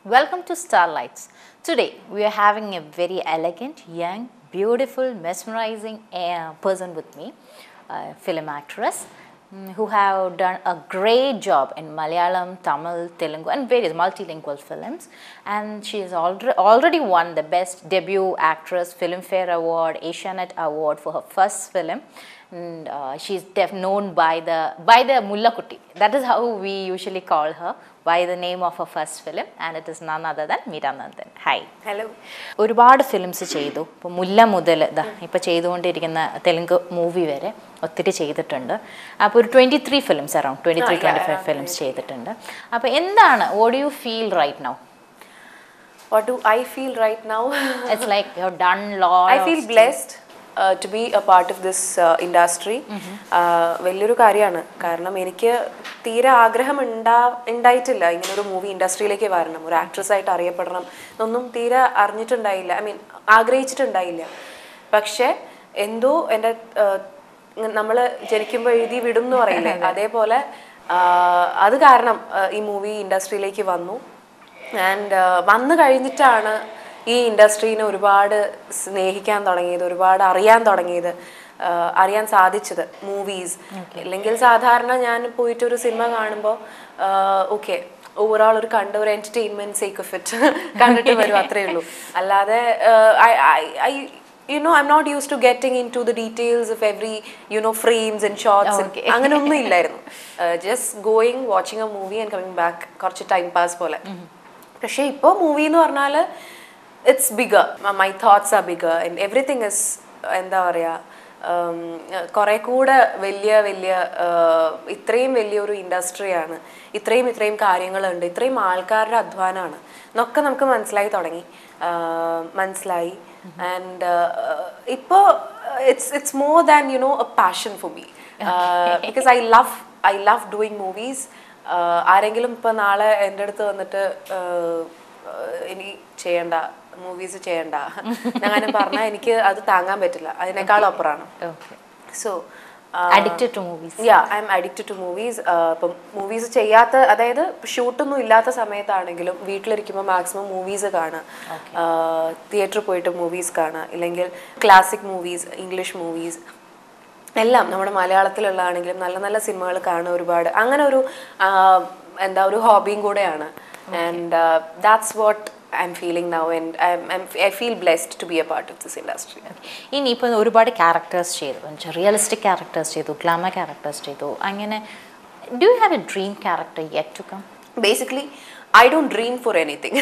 Welcome to Starlights. Today we are having a very elegant, young, beautiful, mesmerizing uh, person with me, a film actress mm, who have done a great job in Malayalam, Tamil, Telugu, and various multilingual films. And she has already already won the Best Debut Actress Filmfare Award, Asianet Award for her first film. And uh, she's def- known by the by the Mullakutti. That is how we usually call her by the name of her first film, and it is none other than Meera Nandan. Hi. Hello ഒരുപാട് films ചെയ്തു ഇപ്പോൾ മുല്ല മുതൽ ഇതാ ഇപ്പോൾ ചെയ്തുകൊണ്ടിരിക്കുന്ന Telugu movie വരെ ഒത്തിരി ചെയ്തിട്ടുണ്ട് അപ്പോൾ ഒരു twenty three films around twenty three twenty five films ചെയ്തിട്ടുണ്ട് അപ്പോൾ എന്താണ് what you feel right now what do I feel right now it's like you don't know I feel blessed to be a part of this industry വലിയൊരു കാര്യമാണ് കാരണം എനിക്ക് തീരെ ആഗ്രഹം ഉണ്ടാ ഉണ്ടായിട്ടില്ല ഇങ്ങനെ ഒരു മൂവി ഇൻഡസ്ട്രിയിലേക്ക് വരണം ഒരു ആക്ട്രസ് ആയിട്ട് അറിയപ്പെടണം എന്നൊന്നും തീരെ അറിഞ്ഞിട്ടുണ്ടായില്ല ഐ മീൻ ആഗ്രഹിച്ചിട്ടുണ്ടായില്ല പക്ഷേ എന്തോ എൻ്റെ നമ്മൾ ജനിക്കുമ്പോൾ എഴുതി വിടും എന്ന് പറയില്ലേ അതേപോലെ ആ, അത് കാരണം ആ, ഈ മൂവി ഇൻഡസ്ട്രിയിലേക്ക് വന്നു ആൻഡ് വന്നു കഴിഞ്ഞിട്ടാണ് ഈ ഇൻഡസ്ട്രീനെ ഒരുപാട് സ്നേഹിക്കാൻ തുടങ്ങിയത് ഒരുപാട് അറിയാൻ തുടങ്ങിയത് ആ, അറിയാൻ സാധിച്ചത് മൂവീസ് അല്ലെങ്കിൽ സാധാരണ ഞാൻ പോയിട്ട് ഒരു സിനിമ കാണുമ്പോൾ ഓക്കെ ഓവറോൾ ഒരു കണ്ട ഒരു എന്റർടൈൻമെന്റ് സേക്ക് ഓഫ് ഇറ്റ് കണ്ടിട്ട് വരും അത്രേ ഉള്ളൂ അല്ലാതെ I you know I'm not used to getting into the details of every you know frames and shorts Okay. അങ്ങനെ ഒന്നും ഇല്ലായിരുന്നു just going watching a movie and coming back കുറച്ച് time pass പോലെ പക്ഷേ ഇപ്പോൾ movie എന്ന് പറഞ്ഞാൽ it's bigger my thoughts are bigger and everything is എന്താ പറയുക കുറെ കൂടെ വലിയ വലിയ uh, ഇത്രയും വലിയൊരു ഇൻഡസ്ട്രിയാണ് ഇത്രയും ഇത്രയും കാര്യങ്ങളുണ്ട് ഇത്രയും ആൾക്കാരുടെ അധ്വാനമാണ് എന്നൊക്കെ നമുക്ക് മനസ്സിലായി തുടങ്ങി uh, മനസ്സിലായി ആൻഡ് ഇപ്പോൾ it's it's more than you know a passion for me because I love I love doing movies ആരെങ്കിലും ഇപ്പം നാളെ എൻ്റെ അടുത്ത് വന്നിട്ട് uh, uh, ഇനി ചെയ്യണ്ട മൂവീസ് ചെയ്യണ്ട അങ്ങനെ പറഞ്ഞാൽ എനിക്ക് അത് താങ്ങാൻ പറ്റില്ല അതിനേക്കാളും അപ്പുറമാണ് okay so addicted to movies yeah I'm addicted to movies ഇപ്പം മൂവീസ് ചെയ്യാത്ത അതായത് ഷൂട്ടൊന്നും ഇല്ലാത്ത സമയത്താണെങ്കിലും വീട്ടിലിരിക്കുമ്പോൾ മാക്സിമം മൂവീസ് കാണുക തിയേറ്ററിൽ പോയിട്ട് മൂവീസ് കാണുക ഇല്ലെങ്കിൽ ക്ലാസിക് മൂവീസ് ഇംഗ്ലീഷ് മൂവീസ് എല്ലാം നമ്മുടെ മലയാളത്തിലുള്ളതാണെങ്കിലും നല്ല നല്ല സിനിമകൾ കാണുക ഒരുപാട് അങ്ങനെ ഒരു ആ, എന്താ ഒരു ഹോബിയും കൂടെയാണ് and that's what I'm feeling now and I feel blessed to be a part of this industry ഇനി ഇപ്പോൾ ഒരുപാട് ക്യാരക്ടേഴ്സ് ചെയ്തു റിയലിസ്റ്റിക് ക്യാരക്ടേഴ്സ് ചെയ്തു ഗ്ലാമർ ക്യാരക്ടേഴ്സ് ചെയ്തു അങ്ങനെ do you have a dream character yet to come basically I don't dream for anything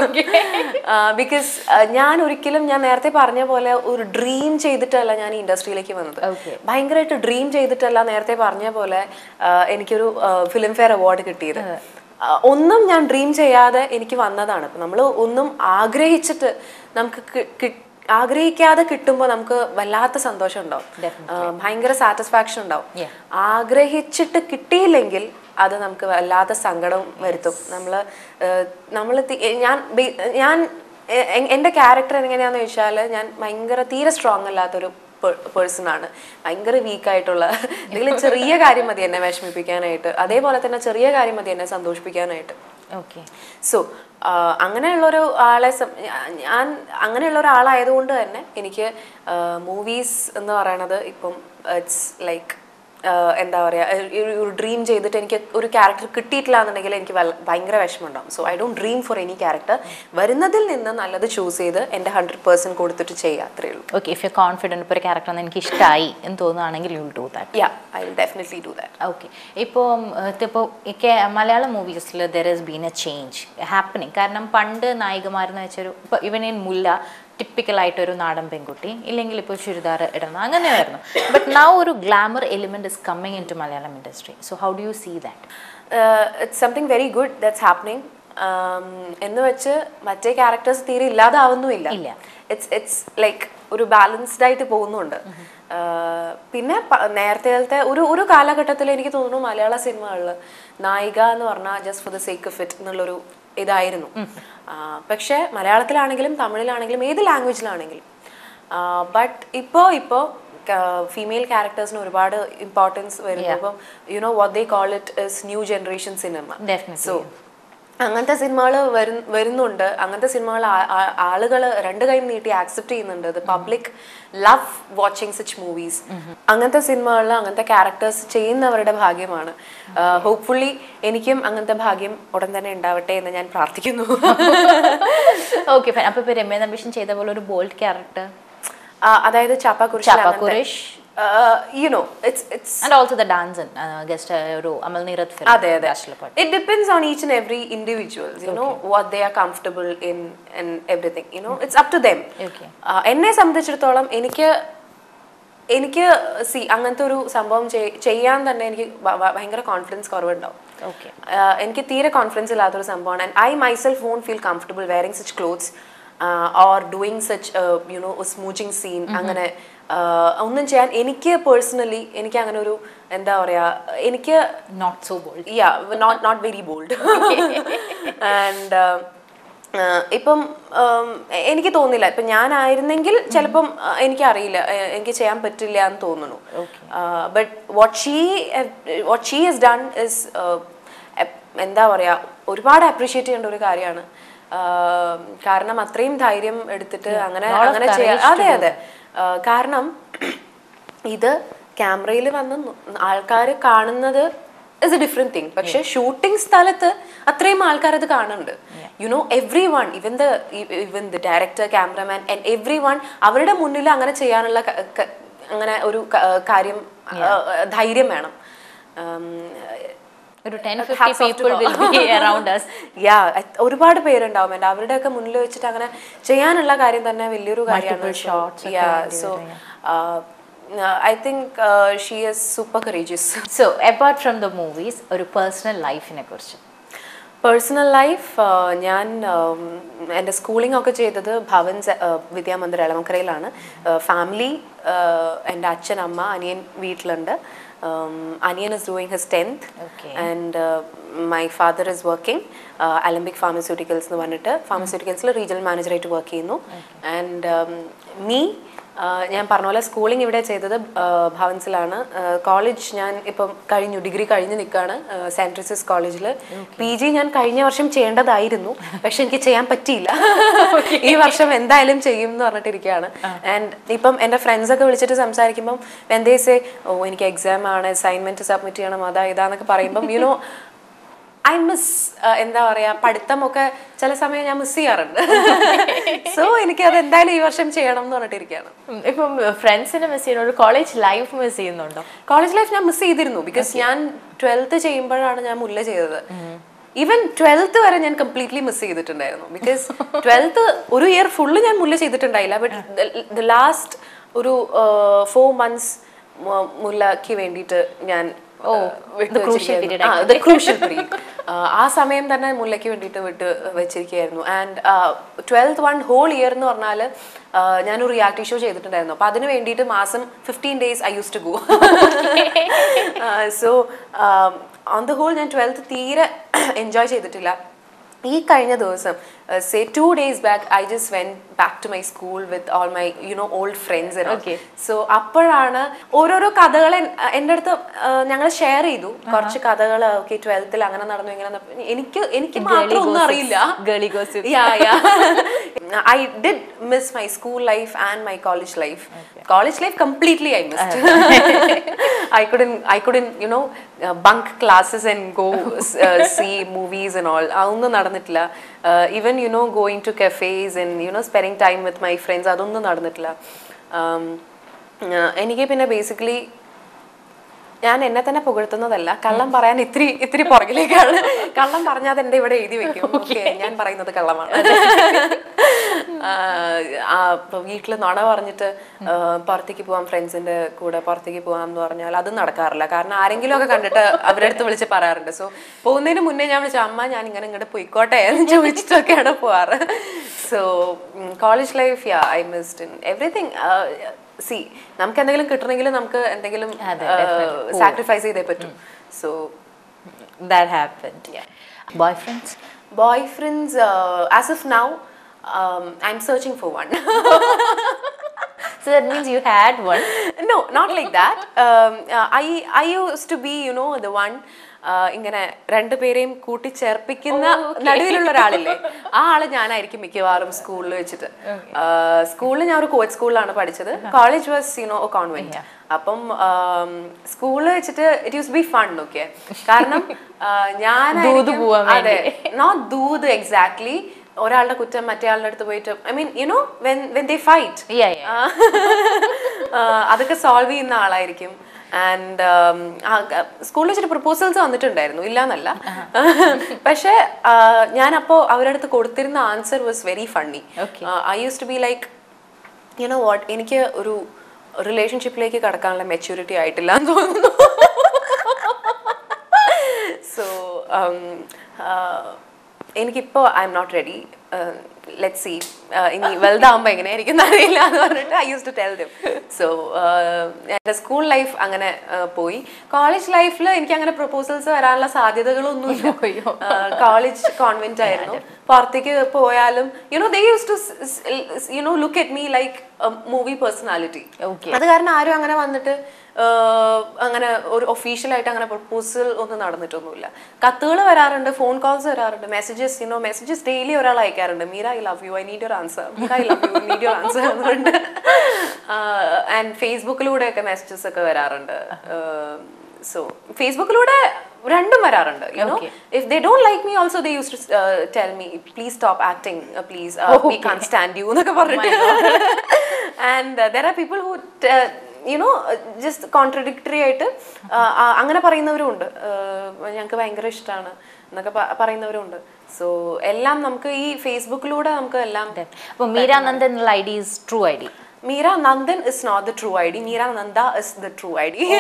because ഞാൻ ഒരിക്കലും ഞാൻ നേരത്തെ പറഞ്ഞ പോലെ ഒരു ഡ്രീം ചെയ്തിട്ടല്ല ഞാൻ ഈ ഇൻഡസ്ട്രിയിലേക്ക് വന്നത് Okay. ഭയങ്കരമായിട്ട് ഡ്രീം ചെയ്തിട്ടല്ല നേരത്തെ പറഞ്ഞ പോലെ ആ, എനിക്കൊരു ഫിലിം ഫെയർ അവാർഡ് കിട്ടിയത് ആ, ഒന്നും ഞാൻ ഡ്രീം ചെയ്യാതെ എനിക്ക് വന്നതാണ് ഇപ്പം നമ്മൾ ഒന്നും ആഗ്രഹിച്ചിട്ട് നമുക്ക് കി- കി- ആഗ്രഹിക്കാതെ കിട്ടുമ്പോൾ നമുക്ക് വല്ലാത്ത സന്തോഷം ഉണ്ടാവും ആ, ഭയങ്കര സാറ്റിസ്ഫാക്ഷൻ ഉണ്ടാവും Yeah. ആഗ്രഹിച്ചിട്ട് കിട്ടിയില്ലെങ്കിൽ അത് നമുക്ക് വല്ലാത്ത സങ്കടം വരുത്തും നമ്മൾ നമ്മൾ ഞാൻ ബി- ഞാൻ എ- എ- എൻ്റെ ക്യാരക്ടർ എങ്ങനെയാണെന്ന് വെച്ചാൽ ഞാൻ ഭയങ്കര തീരെ സ്ട്രോങ് അല്ലാത്തൊരു പേഴ്സൺ ആണ് ഭയങ്കര വീക്കായിട്ടുള്ള എന്തെങ്കിലും ചെറിയ കാര്യം മതി എന്നെ വിഷമിപ്പിക്കാനായിട്ട് അതേപോലെ തന്നെ ചെറിയ കാര്യം മതി എന്നെ സന്തോഷിപ്പിക്കാനായിട്ട് ഓക്കെ സോ അങ്ങനെയുള്ളൊരു ആളെ സം- ഞാൻ അങ്ങനെയുള്ള ഒരാളായതുകൊണ്ട് തന്നെ എനിക്ക് മൂവീസ് എന്ന് പറയണത് ഇപ്പം ഇറ്റ്സ് ലൈക്ക് എന്താ പറയുക ഒരു ഡ്രീം ചെയ്തിട്ട് എനിക്ക് ഒരു ക്യാരക്ടർ കിട്ടിയിട്ടില്ല എന്നുണ്ടെങ്കിൽ എനിക്ക് വല്ല- ഭയങ്കര വിഷമമുണ്ടാവും so I don't dream for any character വരുന്നതിൽ നിന്ന് നല്ലത് ചൂസ് ചെയ്ത് എൻ്റെ ഹൺഡ്രഡ് പേഴ്സൻറ്റ് കൊടുത്തിട്ട് ചെയ്യുക അത്രയേ ഉള്ളൂ ഓക്കെ ഇഫ് യു കോൺഫിഡൻറ്റ് ഇപ്പോൾ ഒരു ക്യാരക്ടർ എനിക്ക് ഇഷ്ടമായി എന്ന് തോന്നുകയാണെങ്കിൽ you will do that yeah I will definitely do that okay ഇപ്പോൾ ഇപ്പോൾ മലയാളം മൂവീസിൽ there has been a change happening കാരണം പണ്ട് നായികമാരെന്ന് വെച്ചൊരു ഇപ്പോൾ ഇവൻ ഇൻ മുല്ല ടിപ്പിക്കലായിട്ടൊരു നാടൻ പെൺകുട്ടി ഇല്ലെങ്കിൽ ഇപ്പോൾ ചുരിദാർ ഇടണം അങ്ങനെയായിരുന്നു ബട്ട് നൗ ഒരു glamour element is coming into Malayalam industry so how do you see that it's something very good that's happening എന്ന് വെച്ച് മറ്റേ ക്യാരക്ടേഴ്സ് തീരെ ഇല്ലാതാവുന്നുമില്ല ഇല്ല. ഇറ്റ്സ് ഇറ്റ്സ് ലൈക്ക് ഒരു ബാലൻസ്ഡ് ആയിട്ട് പോകുന്നുണ്ട് ആഹ് പിന്നെ പ- നേരത്തെ ഒരു ഒരു കാലഘട്ടത്തിൽ എനിക്ക് തോന്നുന്നു മലയാള സിനിമകളിൽ നായിക എന്ന് പറഞ്ഞാൽ just for the sake of it എന്നുള്ളൊരു ഇതായിരുന്നു ആഹ് പക്ഷേ മലയാളത്തിലാണെങ്കിലും തമിഴിലാണെങ്കിലും ഏത് ലാംഗ്വേജിലാണെങ്കിലും ബട്ട് ഇപ്പോൾ ഇപ്പോൾ ഫീമെയിൽ ക്യാരക്ടേഴ്സിന് ഒരുപാട് ഇമ്പോർട്ടൻസ് വരുന്നു Yeah. ഇപ്പം you know what they call it is new generation cinema Definitely. So അങ്ങനത്തെ സിനിമകൾ വരു വരുന്നുണ്ട് അങ്ങനത്തെ സിനിമകൾ ആളുകൾ രണ്ട് കൈയും നീട്ടി ആക്സെപ്റ്റ് ചെയ്യുന്നുണ്ട് the public love watching such movies അങ്ങനത്തെ സിനിമകളിൽ അങ്ങനത്തെ ക്യാരക്ടേഴ്സ് ചെയ്യുന്നവരുടെ ഭാഗ്യമാണ് ഹോപ്പ്ഫുള്ളി എനിക്കും അങ്ങനത്തെ ഭാഗ്യം ഉടൻ തന്നെ ഉണ്ടാവട്ടെ എന്ന് ഞാൻ പ്രാർത്ഥിക്കുന്നു ഓക്കെ ഫൈൻ അപ്പോൾ ഇപ്പോൾ രമ്യ നമ്പീഷൻ ചെയ്ത പോലെ ഒരു ബോൾഡ് ക്യാരക്ടർ ആ, അതായത് Chappakurishu Chappakurishu you know it's it's and also the dance guest ഒരു അമൽ നീരത് ഫിലിം അതെ അതെ it depends on each and every individuals you know what they are comfortable in in everything you know it's up to them Okay. എന്നെ സംബന്ധിച്ചിടത്തോളം എനിക്ക് എനിക്ക് C അങ്ങനത്തെ ഒരു സംഭവം ചെയ്- ചെയ്യാൻ തന്നെ എനിക്ക് ഭ- ഭ- ഭയങ്കര കോൺഫിഡൻസ് കുറവുണ്ടാവും ഓക്കെ ആഹ് എനിക്ക് തീരെ കോൺഫിഡൻസ് ഇല്ലാത്തൊരു സംഭവമാണ് and I myself won't feel comfortable wearing such clothes or doing such you know smooching scene അങ്ങനെ ആഹ് ഒന്നും ചെയ്യാൻ എനിക്ക് പേഴ്സണലി എനിക്ക് അങ്ങനെ ഒരു എന്താ പറയാ എനിക്ക് not so bold yeah not not very bold and ഇപ്പം ഉം, എനിക്ക് തോന്നില്ല ഇപ്പം ഞാനായിരുന്നെങ്കിൽ ചിലപ്പം uh, എനിക്കറിയില്ല uh, എനിക്ക് ചെയ്യാൻ പറ്റില്ല എന്ന് തോന്നുന്നു but what she what she has done is എന്താ പറയുക ഒരുപാട് അപ്രീഷിയേറ്റ് ചെയ്യേണ്ട ഒരു കാര്യമാണ് കാരണം അത്രയും ധൈര്യം എടുത്തിട്ട് അങ്ങനെ Lot of അങ്ങനെ ചെയ്യാൻ courage to അതെ അതെ Uh, കാരണം ഇത് ക്യാമറയിൽ വന്ന് ആൾക്കാർ കാണുന്നത് ഇസ് എ ഡിഫറെന്റ് തിങ് പക്ഷെ ഷൂട്ടിംഗ് സ്ഥലത്ത് അത്രയും ആൾക്കാർ അത് കാണുന്നുണ്ട് you know everyone even the even the director cameraman and everyone അവരുടെ മുന്നിൽ അങ്ങനെ ചെയ്യാനുള്ള ക- ക- അങ്ങനെ ഒരു ക- കാര്യം ആ, ധൈര്യം വേണം Um, ഒരു ten Hats fifty off to people will be around us yeah ഒരുപാട് പേരുണ്ടാവും എൻ്റെ അവരുടെയൊക്കെ മുന്നിൽ വെച്ചിട്ട് അങ്ങനെ ചെയ്യാനുള്ള കാര്യം തന്നെ വലിയൊരു കാര്യമാണ് shots ഒക്കെ യാ വേണ്ടി so I think she is super courageous so apart from the movies ഒരു പേഴ്സണൽ ലൈഫിനെ കുറിച്ച് പേഴ്സണൽ ലൈഫ് ഞാൻ ഉം, എൻ്റെ സ്കൂളിംഗ് ഒക്കെ ചെയ്തത് ഭവൻ സ- uh, വിദ്യാമന്ദിർ എളമക്കരയിലാണ് ഫാമിലി എൻ്റെ അച്ഛൻ അമ്മ അനിയൻ വീട്ടിലുണ്ട് Um, അനിയൻ is doing his tenth Okay. And my father is working Alembic pharmaceuticals എന്ന് പറഞ്ഞിട്ട് ഫാർമസ്യൂട്ടിക്കൽസിൽ റീജിയണൽ മാനേജറായിട്ട് വർക്ക് ചെയ്യുന്നു ആൻഡ് മീ ഞാൻ പറഞ്ഞ പോലെ സ്കൂളിംഗ് ഇവിടെ ചെയ്തത് ഭവൻസിലാണ് കോളേജ് ഞാൻ ഇപ്പം കഴിഞ്ഞു ഡിഗ്രി കഴിഞ്ഞ് നിൽക്കുകയാണ് സെൻറ്റ് ട്രിസസ് കോളേജിൽ പി ജി ഞാൻ കഴിഞ്ഞ വർഷം ചെയ്യേണ്ടതായിരുന്നു പക്ഷെ എനിക്ക് ചെയ്യാൻ പറ്റിയില്ല ഈ വർഷം എന്തായാലും ചെയ്യും എന്ന് പറഞ്ഞിട്ടിരിക്കുകയാണ് ആൻഡ് ഇപ്പം എൻ്റെ ഫ്രണ്ട്സ് ഒക്കെ വിളിച്ചിട്ട് സംസാരിക്കുമ്പം എന്തേസേ ഓ എനിക്ക് എക്സാം ആണ് അസൈൻമെന്റ് സബ്മിറ്റ് ചെയ്യണം അതാ ഇതാന്നൊക്കെ പറയുമ്പം യുനോ ഐ മിസ് എന്താ പറയാ പഠിത്തമൊക്കെ ചില സമയം ഞാൻ മിസ് ചെയ്യാറുണ്ട് സോ എനിക്ക് അത് എന്തായാലും ഈ വർഷം ചെയ്യണം എന്ന് പറഞ്ഞിട്ടിരിക്കുകയാണ് ഇപ്പം ഫ്രണ്ട്സിനെ മിസ് ചെയ്യുന്ന ഒരു കോളേജ് ലൈഫ് മിസ് ചെയ്യുന്നുണ്ടോ കോളേജ് ലൈഫ് ഞാൻ മിസ് ചെയ്തിരുന്നു ബിക്കോസ് ഞാൻ ട്വൽത്ത് ചെയ്യുമ്പോഴാണ് ഞാൻ മുല്ല ചെയ്തത് ഈവൻ ട്വൽത്ത് വരെ ഞാൻ കംപ്ലീറ്റ്ലി മിസ് ചെയ്തിട്ടുണ്ടായിരുന്നു ബിക്കോസ് ട്വൽത്ത് ഒരു ഇയർ ഫുള്ള് ഞാൻ മുല്ല ചെയ്തിട്ടുണ്ടായില്ല ബട്ട് ദ ലാസ്റ്റ് ഒരു ഫോർ മന്ത്സ് മുല്ലക്ക് വേണ്ടിയിട്ട് ഞാൻ ഓ, വിട്ട് the crucial വെച്ചിരിക്കുകയായിരുന്നു. period ആ, the crucial period. ആ, ആ സമയം തന്നെ മുല്ലയ്ക്ക് വേണ്ടിയിട്ട് വിട്ട് വെച്ചിരിക്കുകയായിരുന്നു and twelfth one whole year എന്ന് പറഞ്ഞാൽ ഞാനൊരു റിയാലിറ്റി ഷോ ചെയ്തിട്ടുണ്ടായിരുന്നു അപ്പോൾ അതിന് വേണ്ടിയിട്ട് മാസം fifteen days I used to go so on the whole ഞാൻ ട്വൽത്ത് തീരെ എൻജോയ് ചെയ്തിട്ടില്ല ഈ കഴിഞ്ഞ ദിവസം say two days back I just went back to my school with all my you know old friends Okay. So അപ്പോഴാണ് ഓരോരോ കഥകൾ എൻ്റെ അടുത്ത് ഞങ്ങൾ ഷെയർ ചെയ്തു കുറച്ച് കഥകൾ ഓക്കെ ട്വൽത്തിൽ അങ്ങനെ നടന്നു ഇങ്ങനെ നടന്നു. എനിക്ക് എനിക്ക് മാത്രം ഒന്നും അറിയില്ല girly gossip yeah yeah i did miss my school life and my college life college life completely i missed i couldn't i couldn't you know uh, bunk classes and go uh, see movies and all അതൊന്നും നടന്നിട്ടില്ല even you know going to cafes and you know spending time with my friends അതൊന്നും നടന്നിട്ടില്ല Um, uh, എനിക്ക് പിന്നെ basically ഞാൻ എന്നെ തന്നെ പുകഴ്ത്തുന്നതല്ല കള്ളം പറയാൻ ഇത്തിരി ഇത്തിരി പുറകിലേക്കാണ് കള്ളം പറഞ്ഞാൽ അതെന്റെ ഇവിടെ എഴുതി വെക്കും ഓക്കെ ഞാൻ പറയുന്നത് കള്ളമാണ് ഇപ്പൊ വീട്ടിൽ നുണ പറഞ്ഞിട്ട് ആ, പുറത്തേക്ക് പോവാം ഫ്രണ്ട്സിന്റെ കൂടെ പുറത്തേക്ക് പോവാം എന്ന് പറഞ്ഞാൽ അത് നടക്കാറില്ല കാരണം ആരെങ്കിലും ഒക്കെ കണ്ടിട്ട് അവരുടെ അടുത്ത് വിളിച്ച് പറയാറുണ്ട് സോ പോകുന്നതിന് മുന്നേ ഞാൻ വിളിച്ചു അമ്മ ഞാൻ ഇങ്ങനെ ഇങ്ങോട്ട് പോയിക്കോട്ടെ എന്ന് ചോദിച്ചിട്ടൊക്കെയാണ് പോവാറ് so college life yeah I missed in everything see നമുക്ക് എന്തെങ്കിലും കിട്ടണമെങ്കിൽ നമുക്ക് എന്തെങ്കിലും സാക്രിഫൈസ് ചെയ്തേ പറ്റും so that happened boyfriends boyfriends as of now I'm searching for one So that means you had one. no not like that um, uh, i i used to be you know the one ഇങ്ങനെ രണ്ടുപേരെയും കൂട്ടിച്ചേർപ്പിക്കുന്ന നടുവിലുള്ള ഒരാളില്ലേ ആ ആള് ഞാനായിരിക്കും മിക്കവാറും സ്കൂളിൽ വെച്ചിട്ട് സ്കൂളിൽ ഞാൻ ഒരു കോച്ച് സ്കൂളിലാണ് പഠിച്ചത് കോളേജ് വാസ് യുനോ കോൺവെന്റ് അപ്പം സ്കൂളിൽ വെച്ചിട്ട് it used be fun okay കാരണം ഞാൻ ദൂത് പോവാൻ അതെ നോട്ട് ദൂത് എക്സാക്ട്ലി ഒരാളുടെ കുറ്റം മറ്റേ ആളുടെ അടുത്ത് പോയിട്ട് I mean you know when when they fight Yeah, yeah. അതൊക്കെ സോൾവ് ചെയ്യുന്ന ആളായിരിക്കും ആൻഡ് സ്കൂളിൽ വെച്ചിട്ട് പ്രപ്പോസൽസ് വന്നിട്ടുണ്ടായിരുന്നു ഇല്ലാന്നല്ല പക്ഷെ ഞാൻ അപ്പോൾ അവരുടെ അടുത്ത് കൊടുത്തിരുന്ന answer was very funny Okay. I used to be like you know what എനിക്ക് ഒരു റിലേഷൻഷിപ്പിലേക്ക് കടക്കാനുള്ള മെച്യൂരിറ്റി ആയിട്ടില്ല എന്ന് തോന്നുന്നു സോ എനിക്കിപ്പോൾ I'm not ready let see ഇനി വലുതാവുമ്പോൾ എങ്ങനെയായിരിക്കും എന്ന് അറിയില്ല എന്ന് പറഞ്ഞിട്ട് I used to tell them so എൻ്റെ സ്കൂൾ ലൈഫ് അങ്ങനെ uh, പോയി കോളേജ് ലൈഫിൽ എനിക്ക് അങ്ങനെ പ്രപ്പോസൽസ് വരാനുള്ള സാധ്യതകളൊന്നും അയ്യോ. കോളേജ് കോൺവെന്റ് ആയിരുന്നു പുറത്തേക്ക് പോയാലും you know they used to you know look at me like movie personality Okay. അത് കാരണം ആരും അങ്ങനെ വന്നിട്ട് ആഹ്, അങ്ങനെ ഒരു ഒഫീഷ്യൽ ആയിട്ട് അങ്ങനെ പ്രപ്പോസൽ ഒന്നും നടന്നിട്ടൊന്നുമില്ല കത്തുകൾ വരാറുണ്ട് ഫോൺ കോൾസ് വരാറുണ്ട് മെസ്സേജസ് യുനോ മെസ്സേജസ് ഡെയിലി ഒരാൾ അയക്കാറുണ്ട് Meera I love you I need your answer Meera I love you need your answer എന്നുണ്ട് ആൻഡ് ഫേസ്ബുക്കിലൂടെ ഒക്കെ മെസ്സേജസ് ഒക്കെ വരാറുണ്ട് സോ ഫേസ്ബുക്കിലൂടെ രണ്ടും വരാറുണ്ട് you know Okay. If they don't like me also they used to tell me please stop acting please we can stand you എന്നൊക്കെ പറഞ്ഞിട്ട് and there are people who you know just contradictory ആയിട്ട് uh, ആ, അങ്ങനെ പറയുന്നവരും ഉണ്ട് ഞങ്ങൾക്ക് ഭയങ്കര ഇഷ്ടമാണ് എന്നൊക്കെ പ- പറയുന്നവരും ഉണ്ട് സോ എല്ലാം നമുക്ക് ഈ ഫേസ്ബുക്കിലൂടെ നമുക്ക് എല്ലാം അപ്പൊ മീര നന്ദൻ എന്നുള്ള I D is true I D Meera Nandan is not the true I D Meera Nanda is the true I D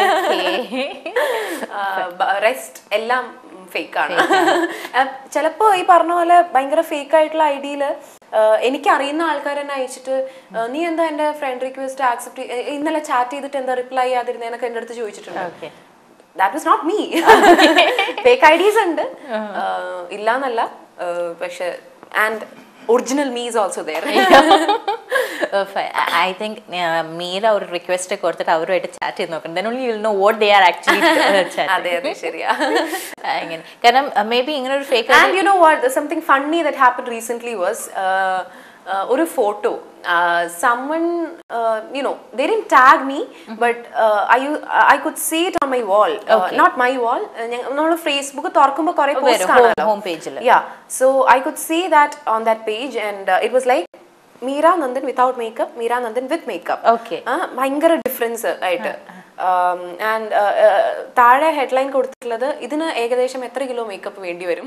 rest എല്ലാം ഫേക്ക് ആണ് ചിലപ്പോ ഈ പറഞ്ഞ പോലെ ഭയങ്കര ഫേക്ക് ആയിട്ടുള്ള ഐ ഡിയിൽ എനിക്ക് അറിയുന്ന ആൾക്കാർ തന്നെ അയച്ചിട്ട് ആ, നീ എന്താ എന്റെ ഫ്രണ്ട് റിക്വസ്റ്റ് ആക്സെപ്റ്റ് ഇന്നലെ ചാറ്റ് ചെയ്തിട്ട് എന്താ റിപ്ലൈ ചെയ്യാതിരുന്നേന്നൊക്കെ എൻ്റെ അടുത്ത് ചോദിച്ചിട്ടുണ്ട് okay that was not me fake I Ds ഉണ്ട് ആഹ് ഇല്ലാന്നല്ല ആഹ് പക്ഷെ and original me is also there I think Meera ഒരു റിക്വസ്റ്റ് കൊടുത്തിട്ട് അവരുമായിട്ട് ചാറ്റ് ചെയ്ത് നോക്കണം then only you'll know what they are actually അതെ അതെ ശരിയാ ഇങ്ങനെ കാരണം മേ ബി ഇങ്ങനെ ഒരു fake and you know what something funny that happen recent was ഒരു photo someone uh, you know they didn't tag me but uh, I I could see it on my wall uh, not my wall നമ്മൾ Facebook തുറക്കുമ്പോൾ കുറെ വരും, post home- കാണാലോ home page ല്. yeah so I could see that on that page and uh, it was like Meera Nandan without makeup Meera Nandan with makeup Okay. ഭയങ്കര difference ആയിട്ട് and താഴെ headline കൊടുത്തിട്ടുള്ളത് ഇതിന് ഏകദേശം എത്ര കിലോ മേക്കപ്പ് വേണ്ടി വരും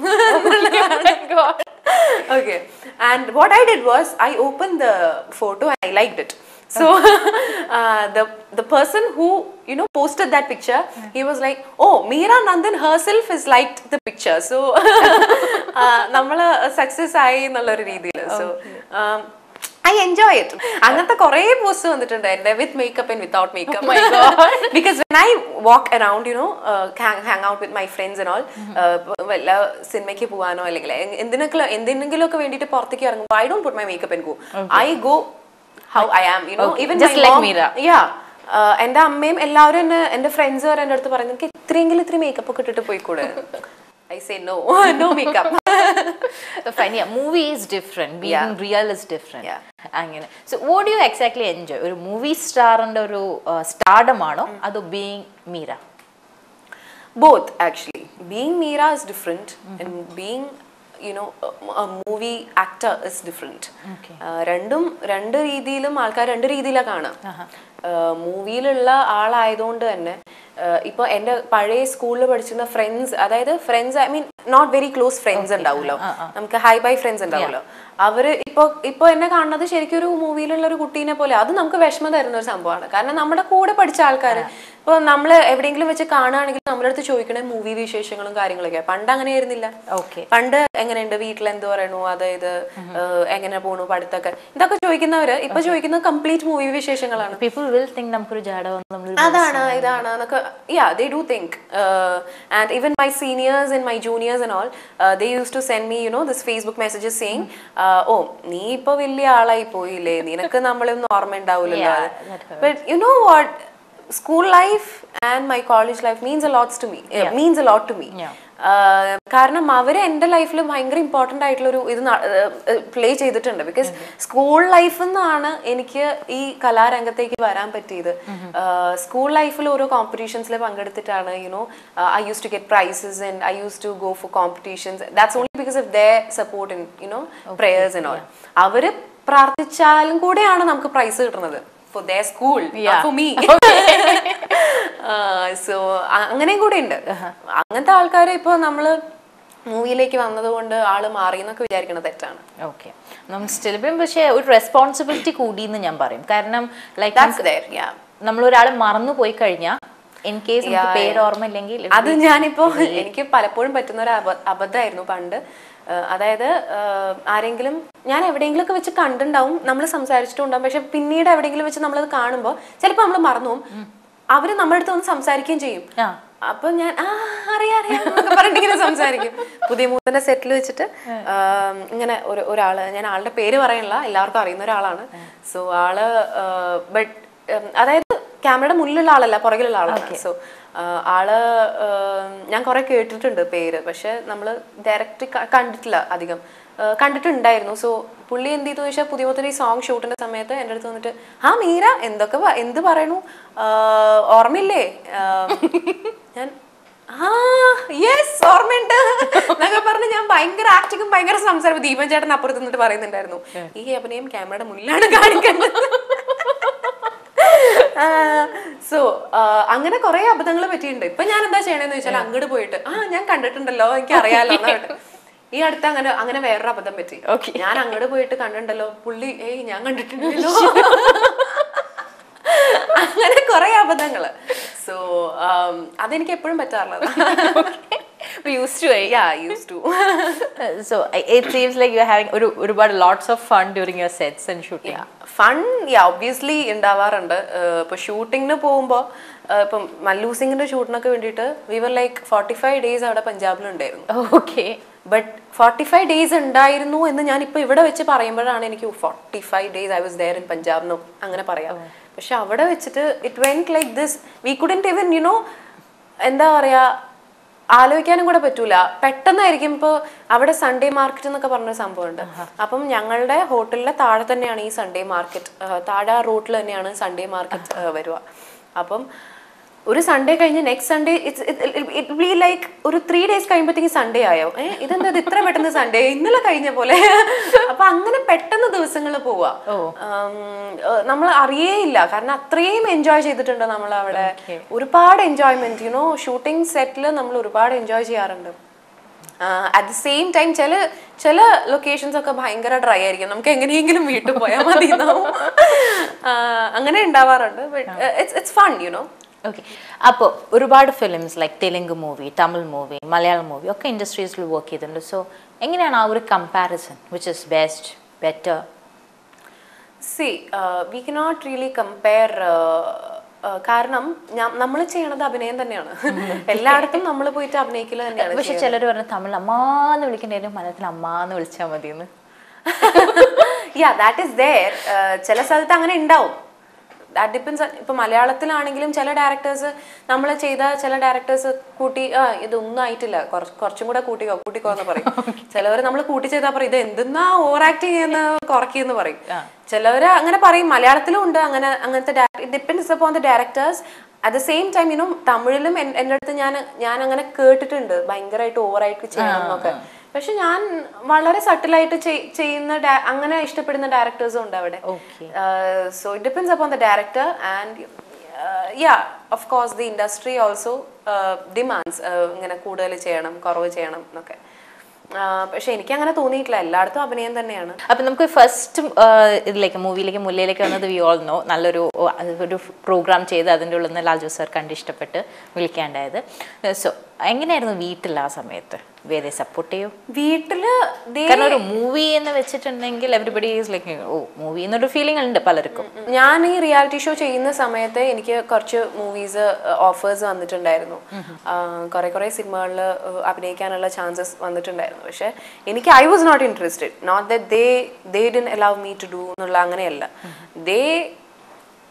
okay and what i did was i opened the photo and i liked it so uh, the the person who you know posted that picture he was like oh meera nandan herself has liked the picture so നമ്മള് success ആയി എന്നുള്ളൊരു രീതിയിൽ so I enjoy it അങ്ങനത്തെ കുറേ post വന്നിട്ടുണ്ട് എന്റെ with makeup and without makeup because when I walk around you know hang out with my friends and all വല്ല സിനിമയ്ക്ക് പോകാനോ അല്ലെങ്കിൽ എ- എന്തിനൊക്കെ എന്തിനെങ്കിലും ഒക്കെ വേണ്ടിയിട്ട് പുറത്തേക്ക് ഇറങ്ങുമ്പോൾ I don't put my makeup and go I go how I am you know Okay. Even Just like Meera. Yeah എന്റെ അമ്മയും എല്ലാവരും എന്നെ എന്റെ ഫ്രണ്ട്സ് വരെ എൻ്റെ അടുത്ത് പറയുന്നത് എനിക്ക് ഇത്രയെങ്കിലും ഇത്രയും മേക്കപ്പ് ഒക്കെ ഇട്ടിട്ട് പോയിക്കൂടെ I say no no makeup fine movie is different Yeah. Being real is different Yeah. അങ്ങനെ so what you exactly enjoy ഒരു മൂവി സ്റ്റാറിന്റെ ഒരു സ്റ്റാർഡം ആണോ അതോ being Meera both actually being meera is different and being you know a, a movie actor is different Okay. ആ, രണ്ടും രണ്ട് രീതിയിലും ആൾക്കാർ രണ്ട് രീതിയിലാണ് കാണാം മൂവിയിലുള്ള ആളായതുകൊണ്ട് തന്നെ ആ, ഇപ്പൊ എൻ്റെ പഴയ സ്കൂളിൽ പഠിച്ചിരുന്ന ഫ്രണ്ട്സ് അതായത് friends I mean not very close friends ഉണ്ടാവുമല്ലോ നമുക്ക് ഹൈ ബൈ ഫ്രണ്ട്സ് ഉണ്ടാവുമല്ലോ അവര് ഇപ്പൊ ഇപ്പൊ എന്നെ കാണുന്നത് ശരിക്കും ഒരു മൂവിയിലുള്ള ഒരു കുട്ടീനെ പോലെ അത് നമുക്ക് വിഷമം തരുന്ന ഒരു സംഭവമാണ് കാരണം നമ്മുടെ കൂടെ പഠിച്ച ആൾക്കാർ ഇപ്പൊ നമ്മൾ എവിടെയെങ്കിലും വെച്ച് കാണുകയാണെങ്കിൽ നമ്മുടെ അടുത്ത് ചോദിക്കണേ മൂവി വിശേഷങ്ങളും കാര്യങ്ങളൊക്കെ പണ്ട് അങ്ങനെ ആയിരുന്നില്ല ഓക്കെ പണ്ട് എങ്ങനെയുണ്ട് വീട്ടിൽ എന്ത് പറയണു അതായത് ഏഹ്, എങ്ങനെ പോണു പഠിത്തൊക്കെ ഇതൊക്കെ ചോദിക്കുന്നവര് ഇപ്പൊ ചോദിക്കുന്നത് കംപ്ലീറ്റ് മൂവി വിശേഷങ്ങളാണ് പീപ്പിൾ വിൽ തിങ്ക് നമുക്കൊരു ജാട വന്ന് നമ്മൾ അതാണ് ഇതാണ് എന്നൊക്കെ yeah they do think and even my seniors and my juniors and all they used to send me you know this Facebook messages saying oh നീ ഇപ്പൊ വലിയ ആളായി പോയില്ലേ നിനക്ക് നമ്മളൊന്നും ഓർമ്മ ഉണ്ടാവില്ലല്ലോ Yeah, that but you know what school life and my college life means a lots to me means a lot to me Yeah. കാരണം അവർ എൻ്റെ ലൈഫിൽ ഭയങ്കര ഇമ്പോർട്ടൻ്റ് ആയിട്ടുള്ള ഒരു ഇത് പ്ലേ ചെയ്തിട്ടുണ്ട് ബിക്കോസ് സ്കൂൾ ലൈഫിൽ നിന്നാണ് എനിക്ക് ഈ കലാരംഗത്തേക്ക് വരാൻ പറ്റിയത് സ്കൂൾ ലൈഫിൽ ഓരോ കോമ്പറ്റീഷൻസിൽ പങ്കെടുത്തിട്ടാണ് you know I used to get prizes and I used to go for competitions that's only because of the support in you know prayers and all അവർ പ്രാർത്ഥിച്ചാലും കൂടെയാണ് നമുക്ക് പ്രൈസ് കിട്ടുന്നത് for the school for me so അങ്ങനെയും കൂടെ ഉണ്ട് അങ്ങനത്തെ ആൾക്കാരെ ഇപ്പൊ നമ്മള് മൂവിയിലേക്ക് വന്നതുകൊണ്ട് ആള് മാറി എന്നൊക്കെ വിചാരിക്കണത് തെറ്റാണ് ഓക്കെ നമ്മൾ സ്റ്റിൽ പക്ഷേ ഒരു റെസ്പോൺസിബിലിറ്റി കൂടി എന്ന് ഞാൻ പറയും കാരണം ലൈക്ക് That's there, yeah. നമ്മൾ ഒരാൾ മറന്നു പോയി കഴിഞ്ഞാൽ ഇൻ കേസ് നമുക്ക് പേര് ഓർമ്മയില്ലെങ്കിൽ അത് ഞാനിപ്പോ എനിക്ക് പലപ്പോഴും പറ്റുന്ന ഒരു അബ അബദ്ധമായിരുന്നു പണ്ട് ഏഹ് അതായത് ഏഹ് ആരെങ്കിലും ഞാൻ എവിടെയെങ്കിലും ഒക്കെ വെച്ച് കണ്ടിട്ടുണ്ടാവും നമ്മൾ സംസാരിച്ചിട്ടുണ്ടാവും പക്ഷെ പിന്നീട് എവിടെയെങ്കിലും വെച്ച് നമ്മളത് കാണുമ്പോൾ ചിലപ്പോൾ നമ്മൾ മറന്നു പോകും അവര് നമ്മുടെ അടുത്ത് വന്ന് സംസാരിക്കുകയും ചെയ്യും ആ. അപ്പൊ ഞാൻ ആ അറിയാം അറിയാം എന്നൊക്കെ പറഞ്ഞിട്ട് ഇങ്ങനെ സംസാരിക്കും പുതിയ മൂത്തന്റെ സെറ്റിൽ വെച്ചിട്ട് ആം, ഇങ്ങനെ ഒരു ഒരാള് ഞാൻ ആളുടെ പേര് പറയണില്ല എല്ലാവർക്കും അറിയുന്ന ഒരാളാണ് സോ ആള് ബട്ട് അതായത് ക്യാമറയുടെ മുന്നിലുള്ള ആളല്ല പുറകിലുള്ള ആളാണ് സോ ആള് ആം, ഞാൻ കുറെ കേട്ടിട്ടുണ്ട് പേര് പക്ഷെ നമ്മൾ ഡയറക്റ്റ് കണ്ടിട്ടില്ല അധികം ആ, കണ്ടിട്ടുണ്ടായിരുന്നു സോ പുള്ളി എന്ത് ചെയ്തു വെച്ചാൽ പുതിയ പുതിയ ഈ സോങ് ഷൂട്ടിന്റെ സമയത്ത് എൻ്റെ അടുത്ത് വന്നിട്ട് ആ മീര എന്തൊക്കെ പ- എന്ത് പറയണു ആ, ഓർമ്മയില്ലേ ആ, ഞാൻ ആ യെസ് ഓർമ്മയുണ്ട് എന്നൊക്കെ പറഞ്ഞ് ഞാൻ ഭയങ്കര ആക്ടിങ്ങും ഭയങ്കര സംസാരം ദീപൻ ചേട്ടൻ അപ്പുറത്ത് നിന്നിട്ട് പറയുന്നുണ്ടായിരുന്നു ഈ അഭിനയം ക്യാമറയുടെ മുന്നിലാണ് കാണിക്കേണ്ടത് സോ അങ്ങനെ കുറെ അബദ്ധങ്ങൾ പറ്റിയിട്ടുണ്ട് ഇപ്പൊ ഞാൻ എന്താ ചെയ്യണേന്ന് വെച്ചാൽ അങ്ങോട്ട് പോയിട്ട് ആ ഞാൻ കണ്ടിട്ടുണ്ടല്ലോ എനിക്ക് അറിയാലോ എന്ന് പറഞ്ഞിട്ട്. ഈ അടുത്ത് അങ്ങനെ അങ്ങനെ വേറൊരു അബദ്ധം പറ്റി Okay. ഞാൻ അങ്ങോട്ട് പോയിട്ട് കണ്ടിട്ടുണ്ടല്ലോ പുള്ളി ഏയ് ഞാൻ കണ്ടിട്ടുണ്ടല്ലോ അങ്ങനെ കുറെ അബദ്ധങ്ങള് സോ അതെനിക്ക് എപ്പോഴും പറ്റാറുള്ളത് use to yeah use to so it seems like you having ഒരു ഒരുപാട് lots of fun during your sets and shooting fun yeah obviously ഉണ്ടാവാറുണ്ട് ഇപ്പൊ ഷൂട്ടിങ്ങിന് പോകുമ്പോൾ ഇപ്പം മല്ലൂസിങ്ങിന്റെ ഷൂട്ടിനൊക്കെ വേണ്ടിയിട്ട് we were like forty five days അവിടെ പഞ്ചാബിലുണ്ടായിരുന്നു okay but forty five days ഉണ്ടായിരുന്നു എന്ന് ഞാൻ ഇപ്പൊ ഇവിടെ വെച്ച് പറയുമ്പോഴാണ് എനിക്ക് forty five days I was there in Punjab എന്ന് അങ്ങനെ പറയാം പക്ഷെ അവിടെ വെച്ചിട്ട് it went like this we couldn't even you know എന്താ പറയാ ആലോചിക്കാനും കൂടെ പറ്റൂല പെട്ടെന്നായിരിക്കും ഇപ്പോൾ അവിടെ സൺഡേ മാർക്കറ്റ് എന്നൊക്കെ പറഞ്ഞൊരു സംഭവമുണ്ട് അപ്പം ഞങ്ങളുടെ ഹോട്ടലിലെ താഴെ തന്നെയാണ് ഈ സൺഡേ മാർക്കറ്റ് താഴെ ആ റൂട്ടിൽ തന്നെയാണ് സൺഡേ മാർക്കറ്റ് വരിക അപ്പം ഒരു സൺഡേ കഴിഞ്ഞ് next Sunday it be like ഒരു ത്രീ ഡേയ്സ് കഴിയുമ്പോഴത്തേക്കും സൺഡേ ആയോ ഏഹ് ഇതെന്താ ഇത് ഇത്ര പെട്ടെന്ന് സൺഡേ ഇന്നലെ കഴിഞ്ഞ പോലെ അപ്പൊ അങ്ങനെ പെട്ടെന്ന് ദിവസങ്ങൾ പോവാ നമ്മൾ അറിയേയില്ല കാരണം അത്രയും എൻജോയ് ചെയ്തിട്ടുണ്ട് നമ്മൾ അവിടെ ഒരുപാട് എൻജോയ്മെന്റ് യുനോ ഷൂട്ടിംഗ് സെറ്റിൽ നമ്മൾ ഒരുപാട് എൻജോയ് ചെയ്യാറുണ്ട് അറ്റ് ദ സെയിം ടൈം ചില ചില ലൊക്കേഷൻസ് ഒക്കെ ഭയങ്കര ഡ്രൈ ആയിരിക്കും നമുക്ക് എങ്ങനെയെങ്കിലും വീട്ടിൽ പോയാൽ മതി എന്നാവും. ആ, അങ്ങനെ ഉണ്ടാവാറുണ്ട് but it's it's fun you know okay അപ്പോൾ ഒരുപാട് films like Telugu movie Tamil movie Malayalam movie ഒക്കെ ഇൻഡസ്ട്രീസിൽ വർക്ക് ചെയ്തിട്ടുണ്ട് സോ എങ്ങനെയാണ് ആ ഒരു comparison which is best better see we cannot really compare കാരണം നമ്മൾ ചെയ്യണത് അഭിനയം തന്നെയാണ് എല്ലായിടത്തും നമ്മൾ പോയിട്ട് അഭിനയിക്കല് തന്നെയാണ് പക്ഷെ ചിലർ പറഞ്ഞു തമിഴ് അമ്മാന്ന് വിളിക്കേണ്ടതിന് മലയാളത്തിൽ അമ്മാന്ന് വിളിച്ചാൽ മതിയെന്ന് യാ ദാറ്റ് ഈസ് ദയർ ചില സ്ഥലത്ത് അങ്ങനെ ഉണ്ടാവും ദാറ്റ് ഡിപ്പെൻസ് ഇപ്പൊ മലയാളത്തിലാണെങ്കിലും ചില ഡയറക്ടേഴ്സ് നമ്മൾ ചെയ്ത ചില ഡയറക്ടേഴ്സ് കൂട്ടി ആ ഇതൊന്നും ആയിട്ടില്ല കുറച്ച് കുറച്ചും കൂടെ കൂട്ടിക്കോ കൂട്ടിക്കോ എന്ന് പറയും ചിലവർ നമ്മൾ കൂട്ടി ചെയ്താൽ പറയും ഇത് എന്തെന്നാ ഓവർ ആക്ടിങ് ചെയ്യുന്ന കുറയ്ക്കുമെന്ന് പറയും ചിലവർ അങ്ങനെ പറയും മലയാളത്തിലും ഉണ്ട് അങ്ങനെ അങ്ങനത്തെ depends upon the directors at the same time you know തമിഴിലും എൻ- എൻ്റെ അടുത്ത് ഞാൻ ഞാൻ അങ്ങനെ കേട്ടിട്ടുണ്ട് ഭയങ്കരമായിട്ട് ഓവറായിട്ട് ചെയ്യണം എന്നൊക്കെ പക്ഷെ ഞാൻ വളരെ സട്ടിലായിട്ട് ചെയ്യുന്ന ഡയ- അങ്ങനെ ഇഷ്ടപ്പെടുന്ന ഡയറക്ടേഴ്സും ഉണ്ട് അവിടെ Okay. So it depends upon the director and yeah of course the industry also demands ഇങ്ങനെ കൂടുതൽ ചെയ്യണം കുറവ് ചെയ്യണം എന്നൊക്കെ ആഹ് പക്ഷെ എനിക്ക് അങ്ങനെ തോന്നിയിട്ടില്ല എല്ലായിടത്തും അഭിനയം തന്നെയാണ് അപ്പം നമുക്ക് ഫസ്റ്റ് ഇതിലേക്ക് മൂവിയിലേക്ക് മുല്ലയിലേക്ക് വന്നത് വി ഓൾ നോ നല്ലൊരു ഓ, അത് ഒരു പ്രോഗ്രാം ചെയ്ത് അതിൻ്റെ ഉള്ളിൽ നിന്ന് ലാൽജു സർ കണ്ട് ഇഷ്ടപ്പെട്ട് വിളിക്കാണ്ടായത് സോ എങ്ങനെയായിരുന്നു വീട്ടിൽ ആ സമയത്ത് വേറെ സപ്പോർട്ട് ചെയ്യൂ വീട്ടില് ദേ കാരണം ഒരു മൂവി എന്ന് വെച്ചിട്ടുണ്ടെങ്കിൽ everybody is like oh movie എന്നൊരു ഫീലിംഗ് ഉണ്ട് പലർക്കും ഞാൻ ഈ റിയാലിറ്റി ഷോ ചെയ്യുന്ന സമയത്ത് എനിക്ക് കുറച്ച് മൂവീസ് ഓഫേഴ്സ് വന്നിട്ടുണ്ടായിരുന്നു കുറെ കുറെ സിനിമകളിൽ അഭിനയിക്കാനുള്ള ചാൻസസ് വന്നിട്ടുണ്ടായിരുന്നു പക്ഷെ എനിക്ക് I was not interested not that they they didn't allow me to do എന്നുള്ള അങ്ങനെയല്ല they